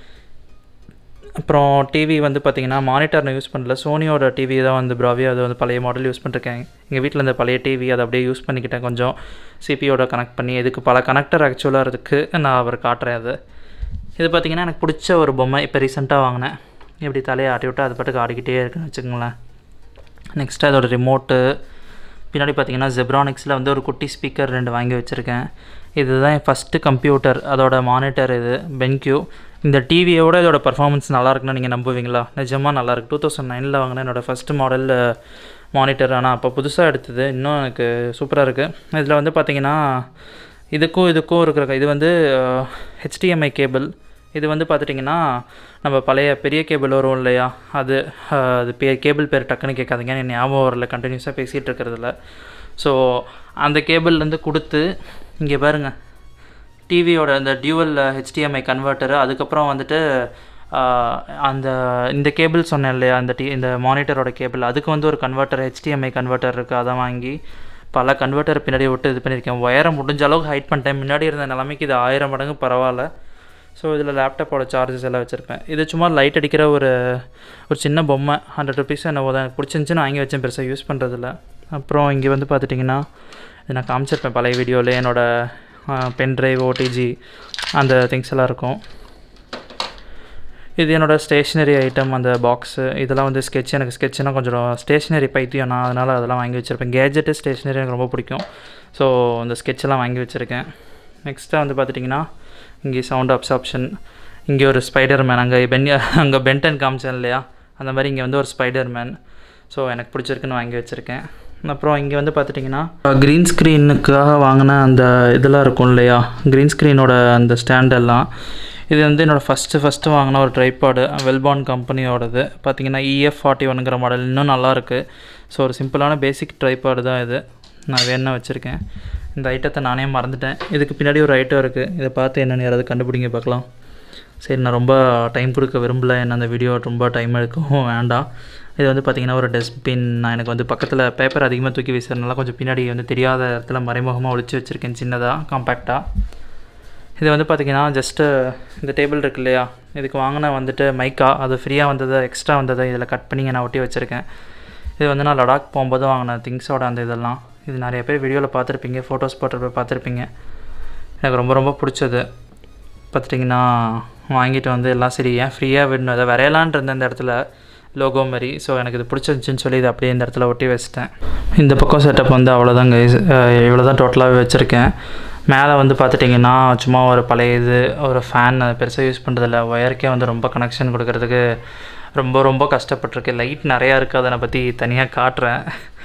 அப்புறம் டிவி வந்து பார்த்திங்கன்னா மானிட்டர் நான் யூஸ் பண்ணல சோனியோட டிவி தான் வந்து ப்ராவியோ அது வந்து பழைய மாடல் யூஸ் பண்ணிருக்கேன் எங்கள் வீட்டில் இந்த பழைய டிவி அதை அப்படியே யூஸ் பண்ணிக்கிட்டேன் கொஞ்சம் சிபியோட கனெக்ட் பண்ணி இதுக்கு பல கனெக்டர் ஆக்சுவலாக இருக்குது நான் அவர் காட்டுறேன் அது இது பார்த்திங்கன்னா எனக்கு பிடிச்ச ஒரு பொம்மை இப்போ ரீசெண்டாக வாங்கினேன் இப்படி தலையை ஆட்டி விட்டு அது பாட்டுக்கு ஆடிக்கிட்டே இருக்குன்னு வச்சுக்கோங்களேன் நெக்ஸ்ட்டு அதோட ரிமோட்டு பின்னாடி பார்த்தீங்கன்னா ஜெப்ரானிக்ஸில் வந்து ஒரு குட்டி ஸ்பீக்கர் ரெண்டு வாங்கி வச்சுருக்கேன் இதுதான் என் ஃபஸ்ட்டு கம்ப்யூட்டர் அதோட மானிட்டர் இது பென்க்யூ இந்த டிவியோட இதோட பர்ஃபார்மன்ஸ் நல்லா இருக்குன்னு நீங்கள் நம்புவீங்களா நிஜமாக நல்லா இருக்கு டூ தௌசண்ட் நைனில் வாங்கினேன் என்னோடய ஃபஸ்ட்டு மாடல் மானிட்டர் ஆனால் அப்போ புதுசாக எடுத்தது இன்னும் எனக்கு சூப்பராக இருக்குது இதில் வந்து பார்த்தீங்கன்னா இதுக்கும் இதுக்கும் இருக்கிற இது வந்து ஹெச்டிஎம்ஐ கேபிள் இது வந்து பார்த்துட்டிங்கன்னா நம்ம பழைய பெரிய கேபிள் வரும் இல்லையா அது அஹ், அது பே கேபிள் பேர் டக்குன்னு கேட்காதீங்க எனக்கு ஞாபகம் வரல கண்டினியூஸாக பேசிகிட்டு இருக்கிறதுல ஸோ அந்த கேபிள்லேருந்து கொடுத்து இங்கே பாருங்கள் டிவியோட அந்த டியூவல் ஹெச்டிஎம்ஐ கன்வெர்ட்டரு அதுக்கப்புறம் வந்துட்டு ஆஹ், அந்த இந்த கேபிள் சொன்னேன் இல்லையா அந்த டி இந்த மானிட்டரோட கேபிள் அதுக்கு வந்து ஒரு கன்வெர்ட்டர் ஹெச்டிஎம்ஐ கன்வெர்ட்டர் இருக்குது அதை வாங்கி பல கன்வெர்ட்டர் பின்னாடி விட்டு இது பண்ணியிருக்கேன் ஒயரை முடிஞ்ச அளவுக்கு ஹைட் பண்ணிட்டேன் முன்னாடி இருந்த நிலைமைக்கு இது ஆயிரம் மடங்கு பரவாயில்ல ஸோ இதில் லேப்டாப்போட சார்ஜஸ் எல்லாம் வச்சுருப்பேன் இது சும்மா லைட் அடிக்கிற ஒரு ஒரு சின்ன பொம்மை ஹண்ட்ரட் ருபீஸ் என்னவோ தான் எனக்கு பிடிச்சிருந்துச்சு நான் வாங்கி வச்சேன் பெருசாக யூஸ் பண்ணுறதில்ல அப்புறம் இங்கே வந்து பார்த்துட்டிங்கன்னா இது நான் காமிச்சிருப்பேன் பழைய வீடியோவில் என்னோட பென் ட்ரைவ் ஓடிஜி அந்த திங்ஸ் எல்லாம் இருக்கும் இது என்னோடய ஸ்டேஷ்னரி ஐட்டம் அந்த பாக்ஸு இதெல்லாம் வந்து ஸ்கெட்ச் எனக்கு ஸ்கெட்ச்னா கொஞ்சம் ஸ்டேஷ்னரி பைத்தியம் நான் அதனால் அதெல்லாம் வாங்கி வச்சுருப்பேன் கேஜெட்டு ஸ்டேஷ்னரி எனக்கு ரொம்ப பிடிக்கும் ஸோ அந்த sketch-எல்லாம் வாங்கி வச்சுருக்கேன் நெக்ஸ்ட்டாக வந்து பார்த்துட்டிங்கன்னா இங்கே சவுண்ட் அப்சாப்ஷன் இங்கே ஒரு ஸ்பைடர் மேன் அங்கே பென் அங்கே பென்டன் காமிச்சேன் இல்லையா அந்த மாதிரி இங்கே வந்து ஒரு ஸ்பைடர் மேன் ஸோ எனக்கு பிடிச்சிருக்குன்னு வாங்கி வச்சுருக்கேன் அப்புறம் இங்கே வந்து பார்த்துட்டிங்கன்னா க்ரீன் ஸ்க்ரீனுக்காக வாங்கின அந்த இதெல்லாம் இருக்கும் இல்லையா க்ரீன் ஸ்க்ரீனோட அந்த ஸ்டாண்டெல்லாம் இது வந்து என்னோடய ஃபஸ்ட்டு ஃபஸ்ட்டு வாங்கின ஒரு ட்ரைபாடு வெல்பான் கம்பெனியோடது பார்த்தீங்கன்னா இஎஃப் ஃபார்ட்டி ஒன்னுங்கிற மாடல் இன்னும் நல்லாயிருக்கு ஸோ ஒரு சிம்பிளான பேசிக் ட்ரைபாடு தான் இது நான் வேணா வச்சுருக்கேன் இந்த ஐட்டத்தை நானே மறந்துட்டேன் இதுக்கு பின்னாடி ஒரு ஐட்டம் இருக்குது இதை பார்த்து என்னென்னு யாராவது கண்டுபிடிங்க பார்க்கலாம் சரி நான் ரொம்ப டைம் கொடுக்க விரும்பல என்ன அந்த வீடியோ ரொம்ப டைம் எடுக்கவும் வேண்டாம் இது வந்து பார்த்திங்கன்னா ஒரு டஸ்ட்பின் நான் எனக்கு வந்து பக்கத்தில் பேப்பர் அதிகமாக தூக்கி வீசுறதுனால கொஞ்சம் பின்னாடி வந்து தெரியாத இடத்துல மறைமுகமாக ஒளிச்சு வச்சுருக்கேன் சின்னதாக காம்பேக்டாக இது வந்து பார்த்திங்கன்னா ஜஸ்ட்டு இந்த டேபிள் இருக்கு இல்லையா இதுக்கு வாங்கின வந்துட்டு மைக்கா அது ஃப்ரீயாக வந்ததை எக்ஸ்ட்ரா வந்ததை இதில் கட் பண்ணி நான் ஒட்டி வச்சுருக்கேன் இது வந்து நான் லடாக் போகும்போது வாங்கின திங்ஸோட அந்த இதெல்லாம் இது நிறைய பேர் வீடியோவில் பார்த்துருப்பீங்க ஃபோட்டோஸ் போட்டிருப்ப பார்த்துருப்பீங்க எனக்கு ரொம்ப ரொம்ப பிடிச்சது பார்த்துட்டிங்கன்னா வாங்கிட்டு வந்து எல்லாம் சரி ஏன் ஃப்ரீயாக விடணும் அதை வரையலான் இருந்தேன் இந்த இடத்துல லோகோ மாதிரி ஸோ எனக்கு இது பிடிச்சிருந்துச்சின்னு சொல்லி இது அப்படியே இந்த இடத்துல ஒட்டி வச்சிட்டேன் இந்த பக்கம் செட்டப் வந்து அவ்வளோதான் கைஸ் இவ்வளோ தான் டோட்டலாகவே வச்சுருக்கேன் மேலே வந்து பார்த்துட்டிங்கன்னா சும்மா ஒரு பழைய இது ஒரு ஃபேன் பெருசாக யூஸ் பண்ணுறதில்ல ஒயருக்கே வந்து ரொம்ப கனெக்ஷன் கொடுக்கறதுக்கு ரொம்ப ரொம்ப கஷ்டப்பட்டிருக்கேன் லைட் நிறையா இருக்குது அதை நான் பற்றி தனியாக காட்டுறேன்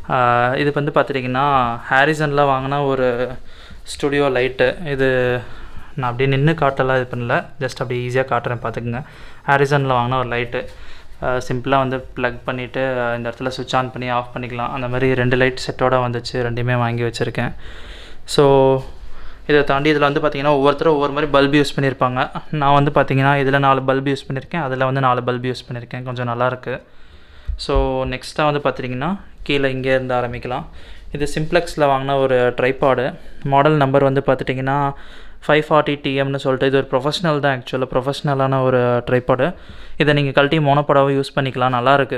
ஆஹ் இது வந்து பார்த்துட்டிங்கன்னா ஹாரிசனில் வாங்கின ஒரு ஸ்டுடியோ லைட்டு இது நான் அப்படியே நின்று காட்டலாம் இது பண்ணல ஜஸ்ட் அப்படியே ஈஸியாக காட்டுறேன் பார்த்துக்குங்க ஹாரிசனில் வாங்கின ஒரு லைட்டு சிம்பிளாக வந்து ப்ளக் பண்ணிவிட்டு இந்த இடத்துல சுவிட்ச் ஆன் பண்ணி ஆஃப் பண்ணிக்கலாம் அந்த மாதிரி ரெண்டு லைட் செட்டோட வந்துச்சு ரெண்டுமே வாங்கி வச்சுருக்கேன் ஸோ இதை தாண்டி இதில் வந்து பார்த்தீங்கன்னா ஒவ்வொருத்தரும் ஒவ்வொரு மாதிரி பல்ப் யூஸ் பண்ணியிருப்பாங்க நான் வந்து பார்த்தீங்கன்னா இதில் நாலு பல்ப் யூஸ் பண்ணியிருக்கேன் அதில் வந்து நாலு பல்ப் யூஸ் பண்ணியிருக்கேன் கொஞ்சம் நல்லாயிருக்கு ஸோ நெக்ஸ்ட்டாக வந்து பார்த்துட்டிங்கன்னா கீழே இங்கே இருந்து ஆரம்பிக்கலாம் இது சிம்ப்ளெக்ஸில் வாங்கின ஒரு ட்ரைபாடு மாடல் நம்பர் வந்து பார்த்துட்டிங்கன்னா ஃபைவ் ஃபார்ட்டி டிஎம்னு சொல்லிட்டு இது ஒரு ப்ரொஃபஷ்னல் தான் ஆக்சுவலாக ப்ரொஃபஷ்னலான ஒரு ட்ரைபாடு இதை நீங்கள் கழட்டி மோனோபடாவும் யூஸ் பண்ணிக்கலாம் நல்லாயிருக்கு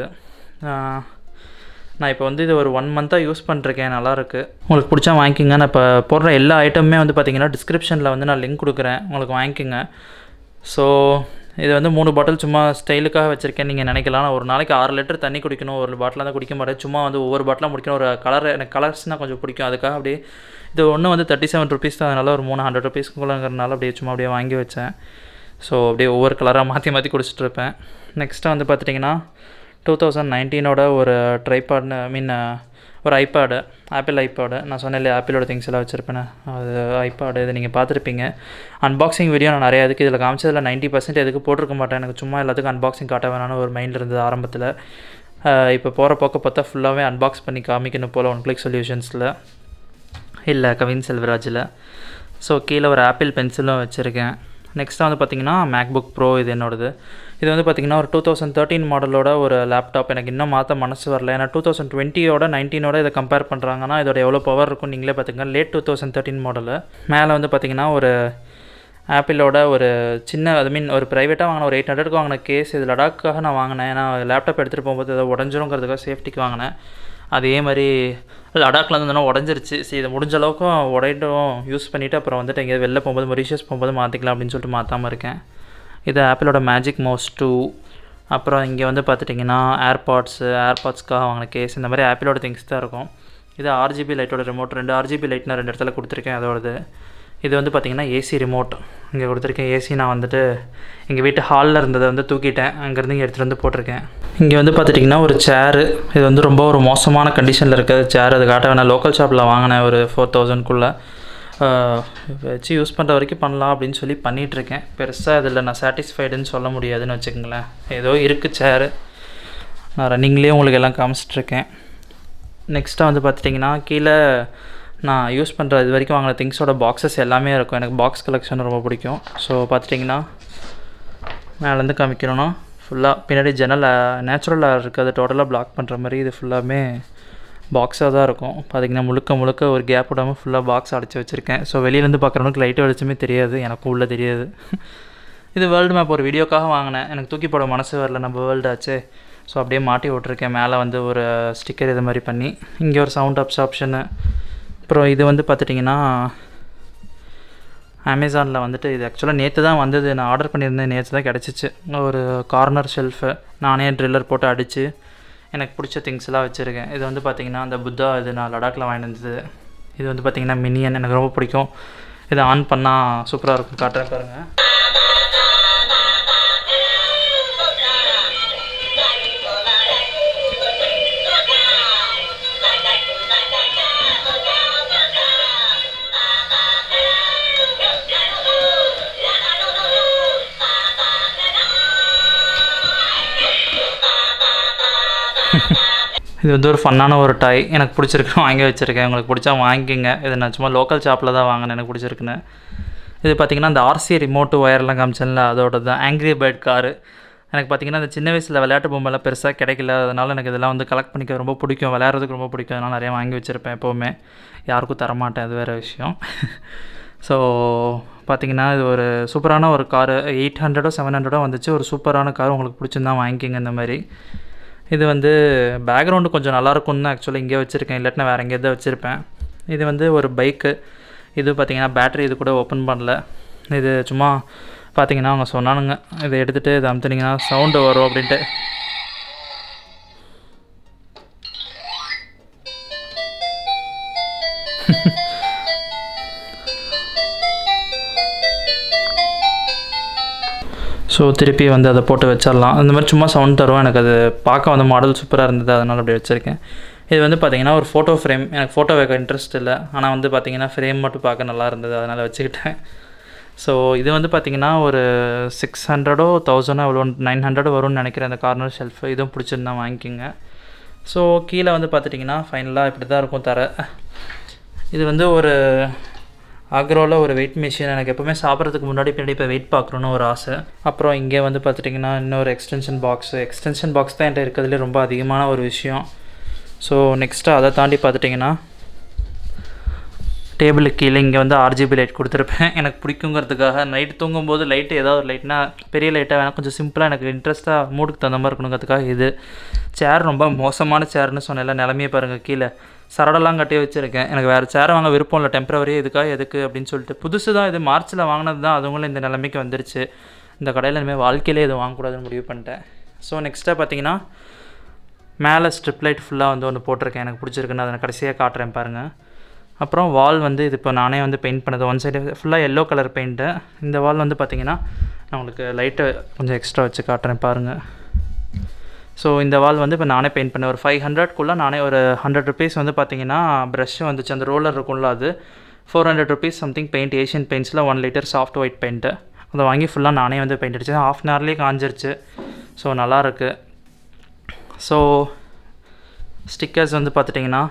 நான் இப்போ வந்து இது ஒரு ஒன் மந்த்தாக யூஸ் பண்ணிருக்கேன் நல்லாயிருக்கு உங்களுக்கு பிடிச்சா வாங்கிக்கோங்க நான் இப்போ போடுற எல்லா ஐட்டமுமே வந்து பார்த்தீங்கன்னா டிஸ்கிரிப்ஷனில் வந்து நான் லிங்க் கொடுக்குறேன் உங்களுக்கு வாங்கிக்கோங்க ஸோ இது வந்து மூணு பாட்டில் சும்மா ஸ்டைலுக்காக வச்சுருக்கேன் நீங்கள் நினைக்கலாம் நான் ஒரு நாளைக்கு ஆறு லிட்டர் தண்ணி குடிக்கணும் ஒரு பாட்டிலாக தான் குடிக்க மாட்டேன் சும்மா வந்து ஒவ்வொரு பாட்டிலாக முடிக்கணும் ஒரு கலர் எனக்கு கலர்ஸ்னால் கொஞ்சம் பிடிக்கும் அதுக்காக அப்படியே இது ஒன்று வந்து தேர்ட்டி செவன் ருபீஸ் தான் அதனால் ஒரு மூணு ஹண்ட்ரட் ருபீஸ்க்குள்ளங்கிறனால அப்படியே சும்மா அப்படியே வாங்கி வச்சேன் ஸோ அப்படியே ஒவ்வொரு கலராக மாற்றி மாற்றி குடிச்சிட்டு இருப்பேன் நெக்ஸ்ட்டு வந்து பார்த்துட்டிங்கன்னா டூ தௌசண்ட் நைன்டீனோட ஒரு ட்ரைபாட்னு ஐ மீன் ஒரு ஐபேடு ஆப்பிள் ஐபேடு நான் சொன்னேன் இல்லையா ஆப்பிளோட திங்ஸ் எல்லாம் வச்சுருப்பேன் அது ஐபேடு இதை நீங்கள் பார்த்துருப்பீங்க அன்பாக்சிங் வீடியோ நான் நிறைய இதுக்கு இதில் காமிச்சதில் நைன்ட்டி பர்சன்ட் எதுக்கு போட்டிருக்க மாட்டேன் எனக்கு சும்மா எல்லாத்துக்கும் அன்பாக்சிங் காட்ட வேணாம்னு ஒரு மைண்டில் இருந்தது ஆரம்பத்தில் இப்போ போகிற போக்க பார்த்தா ஃபுல்லாகவே அன்பாக்ஸ் பண்ணி காமிக்கணும் போல் ஒன் கிளிக் சொல்யூஷன்ஸில் இல்லை கவின் செல்வராஜில் ஸோ கீழே ஒரு ஆப்பிள் பென்சிலும் வச்சுருக்கேன் நெக்ஸ்ட்டாக வந்து பார்த்திங்கன்னா மேக்புக் ப்ரோ இது என்னோடது இது வந்து பார்த்திங்கன்னா ஒரு டூ தௌசண்ட் தேர்ட்டின் மாடலோட ஒரு லேப்டாப் எனக்கு இன்னும் மாற்ற மனசு வரல ஏன்னா டூ தௌசண்ட் டுவெண்ட்டியோட நைன்டீனோட இதை கம்பேர் பண்ணுறாங்கன்னா இதோட எவ்வளோ பவர் இருக்கும் நீங்களே பார்த்துங்க late two thousand thirteen model மேலே வந்து பார்த்திங்கன்னா ஒரு ஆப்பிளோட ஒரு சின்ன ஐ மீன் ஒரு ப்ரைவேட்டாக வாங்கின ஒரு எயிட் ஹண்ட்ரட்க்கு வாங்கின கேஸ் இது லடாக்காக நான் வாங்கினேன் ஏன்னா லேப்டாப் எடுத்துகிட்டு போகும்போது அதை உடஞ்சிருங்கிறதுக்காக சேஃப்டிக்கு வாங்கினேன் அதே மாதிரி லடாக்கில் வந்து உடஞ்சிருச்சு சரி இதை முடிஞ்ச அளவுக்கும் உடையிட்டும் யூஸ் பண்ணிவிட்டு அப்புறம் வந்துட்டு எங்கேயாவது வெளில போகும்போது மொரிஷியஸ் போகும்போது மாற்றிக்கலாம் அப்படின்னு சொல்லிட்டு மாற்றாமல் இருக்கேன் இது ஆப்பிளோட மேஜிக் மவுஸ் டூ அப்புறம் இங்கே வந்து பார்த்துட்டிங்கன்னா ஏர்பாட்ஸு ஏர்பாட்ஸ்க்காக வாங்கின கேஸ் இந்த மாதிரி ஆப்பிளோட திங்ஸ் தான் இருக்கும் இது ஆர்ஜிபி லைட்டோட ரிமோட் ரெண்டு ஆர்ஜிபி லைட் நான் ரெண்டு இடத்துல கொடுத்துருக்கேன் அதோடது இது வந்து பார்த்திங்கன்னா ஏசி ரிமோட் இங்கே கொடுத்துருக்கேன் ஏசி நான் வந்துட்டு எங்கள் வீட்டு ஹாலில் இருந்ததை வந்து தூக்கிட்டேன் அங்கேருந்து இங்கே எடுத்துகிட்டு வந்து போட்டிருக்கேன் இங்கே வந்து பார்த்துட்டிங்கன்னா ஒரு சேரு இது வந்து ரொம்ப ஒரு மோசமான கண்டிஷனில் இருக்குது சேர் அது காட்ட வேணாம் லோக்கல் ஷாப்பில் வாங்கினேன் ஒரு ஃபோர் தௌசண்ட்குள்ளே வச்சு யூஸ் பண்ணுற வரைக்கும் பண்ணலாம் அப்படின்னு சொல்லி பண்ணிகிட்ருக்கேன் பெருசாக இதில் நான் சாட்டிஸ்ஃபைடுன்னு சொல்ல முடியாதுன்னு வச்சுக்கோங்களேன் ஏதோ இருக்குது சேரு நான் ரன்னிங்லேயே உங்களுக்கு எல்லாம் காமிச்சிட்ருக்கேன் நெக்ஸ்ட்டாக வந்து பார்த்துட்டிங்கன்னா கீழே நான் யூஸ் பண்ணுற இது வரைக்கும் வாங்கின திங்ஸோட பாக்ஸஸ் எல்லாமே இருக்கும் எனக்கு பாக்ஸ் கலெக்ஷன் ரொம்ப பிடிக்கும் ஸோ பார்த்துட்டிங்கன்னா மேலேருந்து காமிக்கணும்னா ஃபுல்லாக பின்னாடி ஜன்னல் நேச்சுரலாக இருக்குது அது டோட்டலாக பிளாக் பண்ணுற மாதிரி இது ஃபுல்லாமே பாக்ஸாக தான் இருக்கும் பார்த்திங்கன்னா முழுக்க முழுக்க ஒரு கேப் விடாமல் ஃபுல்லாக பாக்ஸ் அடைச்சி வச்சுருக்கேன் ஸோ வெளியிலேருந்து பார்க்குறவனுக்கு லைட்டு வெளிச்சமே தெரியாது எனக்கும் உள்ளே தெரியாது இது வேர்ல்டு மேப் ஒரு வீடியோக்காக வாங்கினேன் எனக்கு தூக்கி போட மனசு வரல நம்ம வேர்ல்டு ஆச்சு ஸோ அப்படியே மாட்டி விட்ருக்கேன் மேலே வந்து ஒரு ஸ்டிக்கர் இது மாதிரி பண்ணி இங்கே ஒரு சவுண்ட் அப்ஸ் ஆப்ஷனு அப்புறம் இது வந்து பார்த்துட்டிங்கன்னா அமேசானில் வந்துட்டு இது ஆக்சுவலாக நேற்று தான் வந்தது நான் ஆர்டர் பண்ணியிருந்தேன் நேற்று தான் கிடச்சிச்சு ஒரு கார்னர் ஷெல்ஃபு நானே ட்ரில்லர் போட்டு அடித்து எனக்கு பிடிச்ச திங்ஸ்லாம் வச்சுருக்கேன் இது வந்து பார்த்திங்கன்னா அந்த புத்தா இது நான் லடாக்கில் வாங்கிட்டு வந்தது இது வந்து பார்த்திங்கன்னா மினியன் எனக்கு ரொம்ப பிடிக்கும் இதை ஆன் பண்ணால் சூப்பராக இருக்கும் காட்டுறேன் பாருங்கள் இது வந்து ஒரு ஃபன்னான ஒரு டாய் எனக்கு பிடிச்சிருக்கு வாங்கி வச்சுருக்கேன் உங்களுக்கு பிடிச்சா வாங்கிக்கோங்க இது நான் சும்மா லோக்கல் ஷாப்பில் தான் வாங்கினேன் எனக்கு பிடிச்சிருக்குன்னு இது பார்த்திங்கன்னா இந்த ஆர்சி ரிமோட்டு ஒயர்லாம் காமிச்சேன்ல அதோட தான் ஆங்க்ரி பேர்ட் காரு எனக்கு பார்த்திங்கன்னா இந்த சின்ன வயசில் விளையாட்டு பொம்மைலாம் பெருசாக கிடைக்கல அதனால் எனக்கு இதெல்லாம் வந்து கலெக்ட் பண்ணிக்க ரொம்ப பிடிக்கும் விளையாடுறதுக்கு ரொம்ப பிடிக்கும் அதனால் நிறையா வாங்கி வச்சுருப்பேன் எப்போவுமே யாருக்கும் தரமாட்டேன் அது வேறு விஷயம் ஸோ பார்த்திங்கன்னா இது ஒரு சூப்பரான ஒரு காரு எயிட் ஹண்ட்ரடோ செவன் ஹண்ட்ரடோ வந்துச்சு ஒரு சூப்பரான கார் உங்களுக்கு பிடிச்சிருந்தா வாங்கிக்கிங்க இந்த மாதிரி இது வந்து பேக்ரவுண்டு கொஞ்சம் நல்லாயிருக்கும்னு தான் ஆக்சுவலாக இங்கே வச்சுருக்கேன் இல்லாட்டினா வேறு எங்கேயாவது தான் வச்சுருப்பேன் இது வந்து ஒரு பைக்கு இது பார்த்திங்கன்னா பேட்ரி இது கூட ஓப்பன் பண்ணல இது சும்மா பார்த்தீங்கன்னா அவங்க சொன்னானுங்க இதை எடுத்துகிட்டு இதை அமுத்துனீங்கன்னா சவுண்டு வரும் அப்படின்ட்டு ஸோ திருப்பி வந்து அதை போட்டு வச்சிடலாம் அந்த மாதிரி சும்மா சவுண்ட் தரும் எனக்கு அது பார்க்க வந்து மாடல் சூப்பராக இருந்தது அதனால் அப்படி வச்சுருக்கேன் இது வந்து பார்த்தீங்கன்னா ஒரு ஃபோட்டோ ஃப்ரேம் எனக்கு ஃபோட்டோ வைக்க இன்ட்ரெஸ்ட் இல்லை ஆனால் வந்து பார்த்தீங்கன்னா ஃப்ரேம் மட்டும் பார்க்க நல்லா இருந்தது அதனால் வச்சுக்கிட்டேன் ஸோ இது வந்து பார்த்தீங்கன்னா ஒரு சிக்ஸ் ஹண்ட்ரடோ தௌசண்டோ எவ்வளோ நைன் ஹண்ட்ரட் வரும்னு நினைக்கிறேன் அந்த கார்னர் ஷெல்ஃப் இதுவும் பிடிச்சிருந்தா வாங்கிக்கோங்க ஸோ கீழே வந்து பார்த்துட்டிங்கன்னா ஃபைனலாக இப்படி தான் இருக்கும் தர இது வந்து ஒரு ஆக்ரோவில் ஒரு வெயிட் மிஷின் எனக்கு எப்போவுமே சாப்பிட்றதுக்கு முன்னாடி பின்னாடி இப்போ வெயிட் பார்க்குறோன்னு ஒரு ஆசை அப்புறம் இங்கே வந்து பார்த்துட்டிங்கன்னா இன்னொரு எக்ஸ்டென்ஷன் பாக்ஸு எக்ஸ்டென்ஷன் பாக்ஸ் தான் என்கிட்ட இருக்கிறதுலே ரொம்ப அதிகமான ஒரு விஷயம் ஸோ நெக்ஸ்ட்டு அதை தாண்டி பார்த்துட்டிங்கன்னா டேபிளுக்கு கீழே இங்கே வந்து ஆர்ஜிபி லைட் கொடுத்துருப்பேன் எனக்கு பிடிக்குங்கிறதுக்காக நைட் தூங்கும்போது லைட்டு ஏதாவது ஒரு லைட்னா பெரிய லைட்டாக வேணால் கொஞ்சம் சிம்பிளாக எனக்கு இன்ட்ரெஸ்ட்டாக மூடுக்கு தகுந்த மாதிரி இருக்கணுங்கிறதுக்காக இது சேர் ரொம்ப மோசமான சேர்னு சொன்னேன்ல நிலமையே பாருங்கள் கீழே சரடெல்லாம் கட்டி வச்சுருக்கேன் எனக்கு வேறு சேரை வாங்க விருப்பம் இல்லை டெம்பரவரி இதுக்காக எதுக்கு அப்படின்னு சொல்லிட்டு புதுசு தான் இது மார்ச்சில் வாங்கினது தான் அதுங்களும் இந்த நிலைமைக்கு வந்துருச்சு இந்த கடையில் இனிமேல் வாழ்க்கையிலே எதுவும் வாங்கக்கூடாதுன்னு முடிவு பண்ணிட்டேன் ஸோ நெக்ஸ்ட்டாக பார்த்தீங்கன்னா மேலே ஸ்ட்ரிப் லைட் ஃபுல்லாக வந்து ஒன்று போட்டிருக்கேன் எனக்கு பிடிச்சிருக்குன்னு அதை நான் கடைசியாக காட்டுறேன் பாருங்கள் அப்புறம் வால் வந்து இது இப்போ நானே வந்து பெயிண்ட் பண்ணது ஒன் சைடு ஃபுல்லாக எல்லோ கலர் பெயிண்ட்டு இந்த வால் வந்து பார்த்திங்கன்னா நான் உங்களுக்கு லைட்டை கொஞ்சம் எக்ஸ்ட்ரா வச்சு காட்டுறேன் பாருங்கள் ஸோ இந்த வால் வந்து இப்போ நானே பெயிண்ட் பண்ணேன் ஒரு ஃபைவ் ஹண்ட்ரட்குள்ளே நானே ஒரு ஹண்ட்ரட் ருபீஸ் வந்து பார்த்தீங்கன்னா ப்ரஷ் வந்துச்சு அந்த ரோலர் இருக்கும்ல அது four hundred rupees something paint Asian பெயிண்ட்ஸில் one litre soft white paint அதை வாங்கி ஃபுல்லாக நானே வந்து பெயிண்ட் அடித்தேன் ஆஃப் அன் ஹவர்லேயே காஞ்சிருச்சு ஸோ நல்லாயிருக்கு ஸோ ஸ்டிக்கர்ஸ் வந்து பார்த்துட்டிங்கன்னா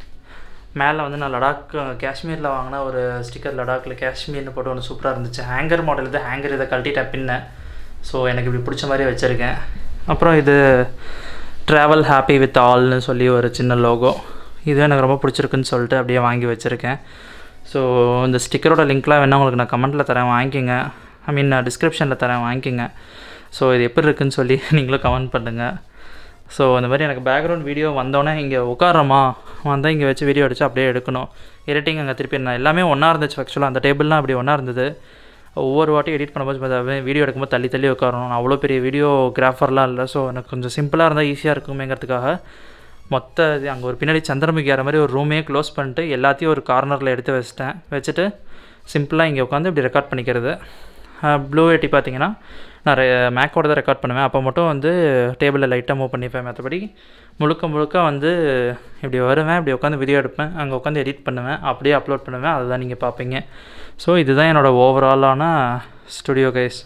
மேலே வந்து நான் லடாக் காஷ்மீரில் வாங்கின ஒரு ஸ்டிக்கர் லடாக்கில் காஷ்மீர்னு போட்டு ஒன்று சூப்பராக இருந்துச்சு ஹேங்கர் மாடல் இது ஹேங்கர் இதை கழட்டிட்டேன் பின்ன ஸோ எனக்கு இப்படி பிடிச்ச மாதிரி வச்சுருக்கேன் அப்புறம் இது ட்ராவல் ஹாப்பி வித் ஆல்னு சொல்லி ஒரு சின்ன லோகோ இது எனக்கு ரொம்ப பிடிச்சிருக்குன்னு சொல்லிட்டு அப்படியே வாங்கி வச்சுருக்கேன் ஸோ இந்த ஸ்டிக்கரோட லிங்க்லாம் வேணால் உங்களுக்கு நான் கமெண்ட்டில் தரேன் வாங்கிக்கோங்க ஐ மீன் நான் டிஸ்கிரிப்ஷனில் தரேன் வாங்கிக்கோங்க ஸோ இது எப்படி இருக்குன்னு சொல்லி நீங்களும் கமெண்ட் பண்ணுங்கள் ஸோ இந்த மாதிரி எனக்கு பேக்ரவுண்ட் வீடியோ வந்தோடனே இங்கே உட்காரமா வந்தால் இங்கே வச்சு வீடியோ அடித்து அப்படியே எடுக்கணும் எடிட்டிங் அங்கே திருப்பி நான் எல்லாமே ஒன்றா இருந்துச்சு ஆக்சுவலாக அந்த டேபிள்லாம் அப்படி ஒன்றா இருந்தது ஒவ்வொரு வாட்டி எடிட் பண்ணும்போது வீடியோ எடுக்கும்போது தள்ளி தள்ளி உட்காரணும் நான் அவ்வளோ பெரிய வீடியோ கிராஃபர்லாம் இல்லை ஸோ எனக்கு கொஞ்சம் சிம்பிளாக இருந்தால் ஈஸியாக இருக்குமேங்கிறதுக்காக மொத்த இது அங்கே ஒரு பின்னாடி சந்திரமுகி ஆகிற மாதிரி ஒரு ரூமே க்ளோஸ் பண்ணிட்டு எல்லாத்தையும் ஒரு கார்னரில் எடுத்து வச்சிட்டேன் வச்சுட்டு சிம்பிளாக இங்கே உட்காந்து இப்படி ரெக்கார்ட் பண்ணிக்கிறது ப்ளூ எட்டி பார்த்தீங்கன்னா நான் மேக்கோட தான் ரெக்கார்ட் பண்ணுவேன் அப்போ மட்டும் வந்து டேபிளில் லைட்டாக மூவ் பண்ணிப்பேன் மற்றபடி முழுக்க முழுக்க வந்து இப்படி வருவேன் இப்படி உட்காந்து வீடியோ எடுப்பேன் அங்கே உட்காந்து எடிட் பண்ணுவேன் அப்படியே அப்லோட் பண்ணுவேன் அதுதான் நீங்கள் பார்ப்பீங்க ஸோ இதுதான் என்னோடய ஓவராலான ஸ்டுடியோ கைஸ்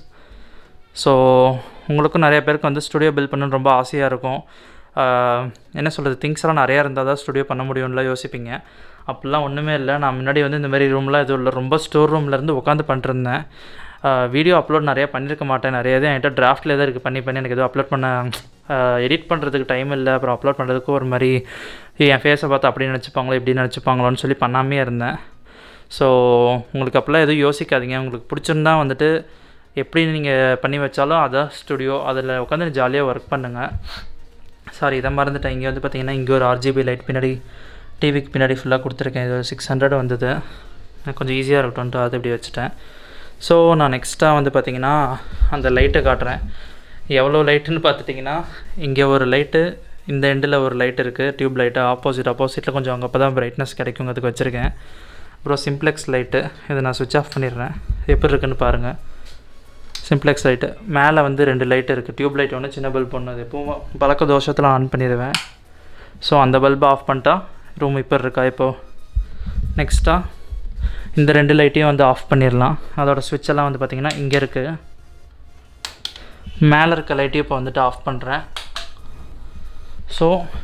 ஸோ உங்களுக்கும் நிறைய பேருக்கு வந்து ஸ்டுடியோ பில்ட் பண்ணணும்னு ரொம்ப ஆசையாக இருக்கும் என்ன சொல்கிறது திங்ஸ் எல்லாம் நிறையா இருந்தால் தான் ஸ்டுடியோ பண்ண முடியும்ல யோசிப்பீங்க அப்படிலாம் ஒன்றுமே இல்லை நான் முன்னாடி வந்து இந்த மாதிரி ரூம்லாம் எதுவும் இல்லை ரொம்ப ஸ்டோர் ரூம்லேருந்து உட்காந்து பண்ணிருந்தேன் வீடியோ அப்லோட் நிறையா பண்ணியிருக்க மாட்டேன் நிறைய இது என்கிட்ட டிராஃப்டில் தான் இருக்குது பண்ணி பண்ணி எனக்கு எதுவும் அப்லோட் பண்ண எடிட் பண்ணுறதுக்கு டைம் இல்லை அப்புறம் அப்லோட் பண்ணுறதுக்கு ஒரு மாதிரி என் ஃபேஸை பார்த்து அப்படி நினச்சிப்பாங்களோ இப்படி நினச்சிப்பாங்களோன்னு சொல்லி பண்ணாமே இருந்தேன் ஸோ உங்களுக்கு அப்போல்லாம் எதுவும் யோசிக்காதீங்க உங்களுக்கு பிடிச்சிருந்தா வந்துட்டு எப்படி நீங்கள் பண்ணி வச்சாலும் அதான் ஸ்டுடியோ அதில் உட்காந்து ஜாலியாக ஒர்க் பண்ணுங்கள் சாரி இதை மறந்துட்டேன் இங்கே வந்து பார்த்தீங்கன்னா இங்கே ஒரு ஆர்ஜிபி லைட் பின்னாடி டிவிக்கு பின்னாடி ஃபுல்லாக கொடுத்துருக்கேன் இது சிக்ஸ் ஹண்ட்ரட் வந்தது எனக்கு கொஞ்சம் ஈஸியாக இருக்கட்டும்ட்டு அது இப்படி வச்சுட்டேன் ஸோ நான் நெக்ஸ்ட்டாக வந்து பார்த்திங்கன்னா அந்த லைட்டை காட்டுறேன் எவ்வளோ லைட்டுன்னு பார்த்துட்டிங்கன்னா இங்கே ஒரு லைட்டு இந்த எண்டில் ஒரு லைட் இருக்குது டியூப் லைட்டு ஆப்போசிட் ஆப்போசிட்டில் கொஞ்சம் அங்கே அப்போ தான் பிரைட்னஸ் கிடைக்குங்கிறதுக்கு வச்சுருக்கேன் அப்புறம் சிம்ப்ளெக்ஸ் லைட்டு இதை நான் சுவிட்ச் ஆஃப் பண்ணிடுறேன் எப்படி இருக்குன்னு பாருங்கள் சிம்ப்ளெக்ஸ் லைட்டு மேலே வந்து ரெண்டு லைட் இருக்குது டியூப் லைட் ஒன்று சின்ன பல்ப் ஒன்று அது எப்பவும் பழக்க தோஷத்தில் ஆன் பண்ணிடுவேன் ஸோ அந்த பல்பை ஆஃப் பண்ணிட்டா ரூம் இப்போ இருக்கா இப்போது நெக்ஸ்ட்டாக இந்த ரெண்டு லைட்டையும் வந்து ஆஃப் பண்ணிடலாம் அதோட சுவிட்செல்லாம் வந்து பார்த்திங்கன்னா இங்கே இருக்குது மேலே இருக்க லைட்டையும் இப்போ வந்துட்டு ஆஃப் பண்ணுறேன் ஸோ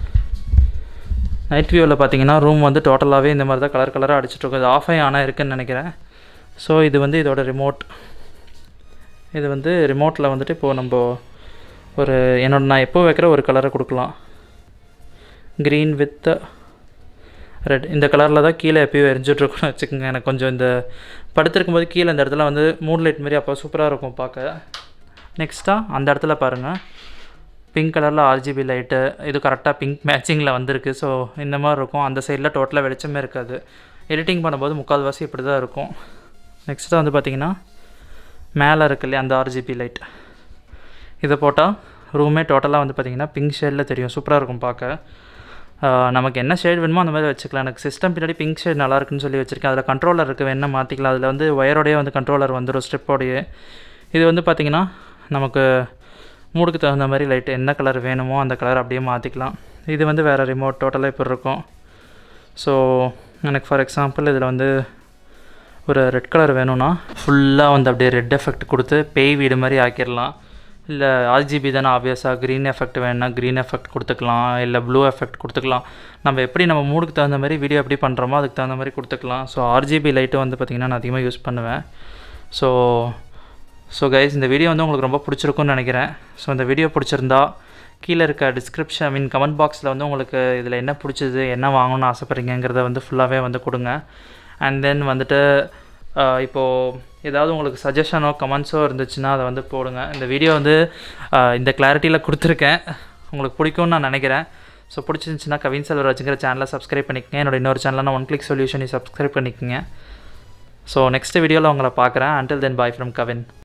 நைட் வியூவில் பார்த்தீங்கன்னா ரூம் வந்து டோட்டலாகவே இந்த மாதிரி தான் கலர் கலராக அடிச்சிட்ருக்கும் இது ஆஃப் ஆகி ஆனால் இருக்குன்னு நினைக்கிறேன் ஸோ இது வந்து இதோட ரிமோட் இது வந்து ரிமோட்டில் வந்துட்டு இப்போது நம்ம ஒரு என்னோட நான் எப்போ வைக்கிற ஒரு கலரை கொடுக்கலாம் க்ரீன் வித் ரெட் இந்த கலரில் தான் கீழே எப்பயும் எரிஞ்சிட்ருக்குன்னு வச்சுக்கோங்க எனக்கு கொஞ்சம் இந்த படுத்திருக்கும் போது கீழே இந்த இடத்துல வந்து மூன் லைட் மாதிரி அப்போ சூப்பராக இருக்கும் பார்க்க நெக்ஸ்ட்டாக அந்த இடத்துல பாருங்கள் பிங்க் கலரில் ஆர்ஜிபி லைட்டு இது கரெக்டாக பிங்க் மேட்சிங்கில் வந்திருக்கு ஸோ இந்த மாதிரி இருக்கும் அந்த சைடில் டோட்டலாக வெளிச்சமே இருக்காது எடிட்டிங் பண்ணும்போது முக்கால்வாசி இப்படி தான் இருக்கும் நெக்ஸ்ட்டாக வந்து பார்த்திங்கன்னா மேலே இருக்கு இல்லையா அந்த ஆர்ஜிபி லைட் இதை போட்டால் ரூமே டோட்டலாக வந்து பார்த்திங்கன்னா பிங்க் ஷேடில் தெரியும் சூப்பராக இருக்கும் பார்க்க நமக்கு என்ன ஷேட் வேணுமோ அந்த மாதிரி வச்சுக்கலாம் எனக்கு சிஸ்டம் பின்னாடி பிங்க் ஷேட் நல்லா இருக்குன்னு சொல்லி வச்சுருக்கேன் அதில் கண்ட்ரோலர் இருக்குது வேணால் மாற்றிக்கலாம் அதில் வந்து ஒயரோடையே வந்து கண்ட்ரோலர் வந்துடும் ஸ்ட்ரிப்போடையே இது வந்து பார்த்திங்கன்னா நமக்கு மூடுக்கு தகுந்த மாதிரி லைட்டு என்ன கலர் வேணுமோ அந்த கலர் அப்படியே மாற்றிக்கலாம் இது வந்து வேறு ரிமோட் டோட்டலாக இப்படி இருக்கும் ஸோ எனக்கு ஃபார் எக்ஸாம்பிள் இதில் வந்து ஒரு ரெட் கலர் வேணும்னா ஃபுல்லாக வந்து அப்படியே ரெட் எஃபெக்ட் கொடுத்து பேய் வீடு மாதிரி ஆக்கிடலாம் இல்லை ஆர்ஜிபி தானே ஆப்வியஸாக க்ரீன் எஃபெக்ட் வேணும்னா க்ரீன் எஃபெக்ட் கொடுத்துக்கலாம் இல்லை ப்ளூ எஃபெக்ட் கொடுத்துக்கலாம் நம்ம எப்படி நம்ம மூடுக்கு தகுந்த மாதிரி வீடியோ எப்படி பண்ணுறோமோ அதுக்கு தகுந்த மாதிரி கொடுத்துக்கலாம் ஸோ ஆர்ஜிபி லைட்டு வந்து பார்த்திங்கன்னா நான் அதிகமாக யூஸ் பண்ணுவேன் ஸோ ஸோ கைஸ் இந்த வீடியோ வந்து உங்களுக்கு ரொம்ப பிடிச்சிருக்கும்னு நினைக்கிறேன் ஸோ இந்த வீடியோ பிடிச்சிருந்தா கீழே இருக்க டிஸ்கிரிப்ஷன் ஐ மீன் கமெண்ட் பாக்ஸில் வந்து உங்களுக்கு இதில் என்ன பிடிச்சது என்ன வாங்கணும்னு ஆசைப்பட்றீங்கிறத வந்து ஃபுல்லாகவே வந்து கொடுங்க அண்ட் தென் வந்துட்டு ஆஹ் இப்போது ஏதாவது உங்களுக்கு சஜஷனோ கமெண்ட்ஸோ இருந்துச்சுன்னா அதை வந்து போடுங்க இந்த வீடியோ வந்து ஆஹ் இந்த கிளாரிட்டியில் கொடுத்துருக்கேன் உங்களுக்கு பிடிக்கும்னு நான் நினைக்கிறேன் ஸோ பிடிச்சிருந்துச்சுன்னா கவின் செல்வராஜுங்கிற சேனலை சப்ஸ்கிரைப் பண்ணிக்கங்க என்னோட இன்னொரு சேனலான ஒன் கிளிக் சொல்யூஷனை சப்ஸ்கிரைப் பண்ணிக்கங்க ஸோ நெக்ஸ்ட் வீடியோவில் உங்களை பார்க்குறேன் until then bye from Kavin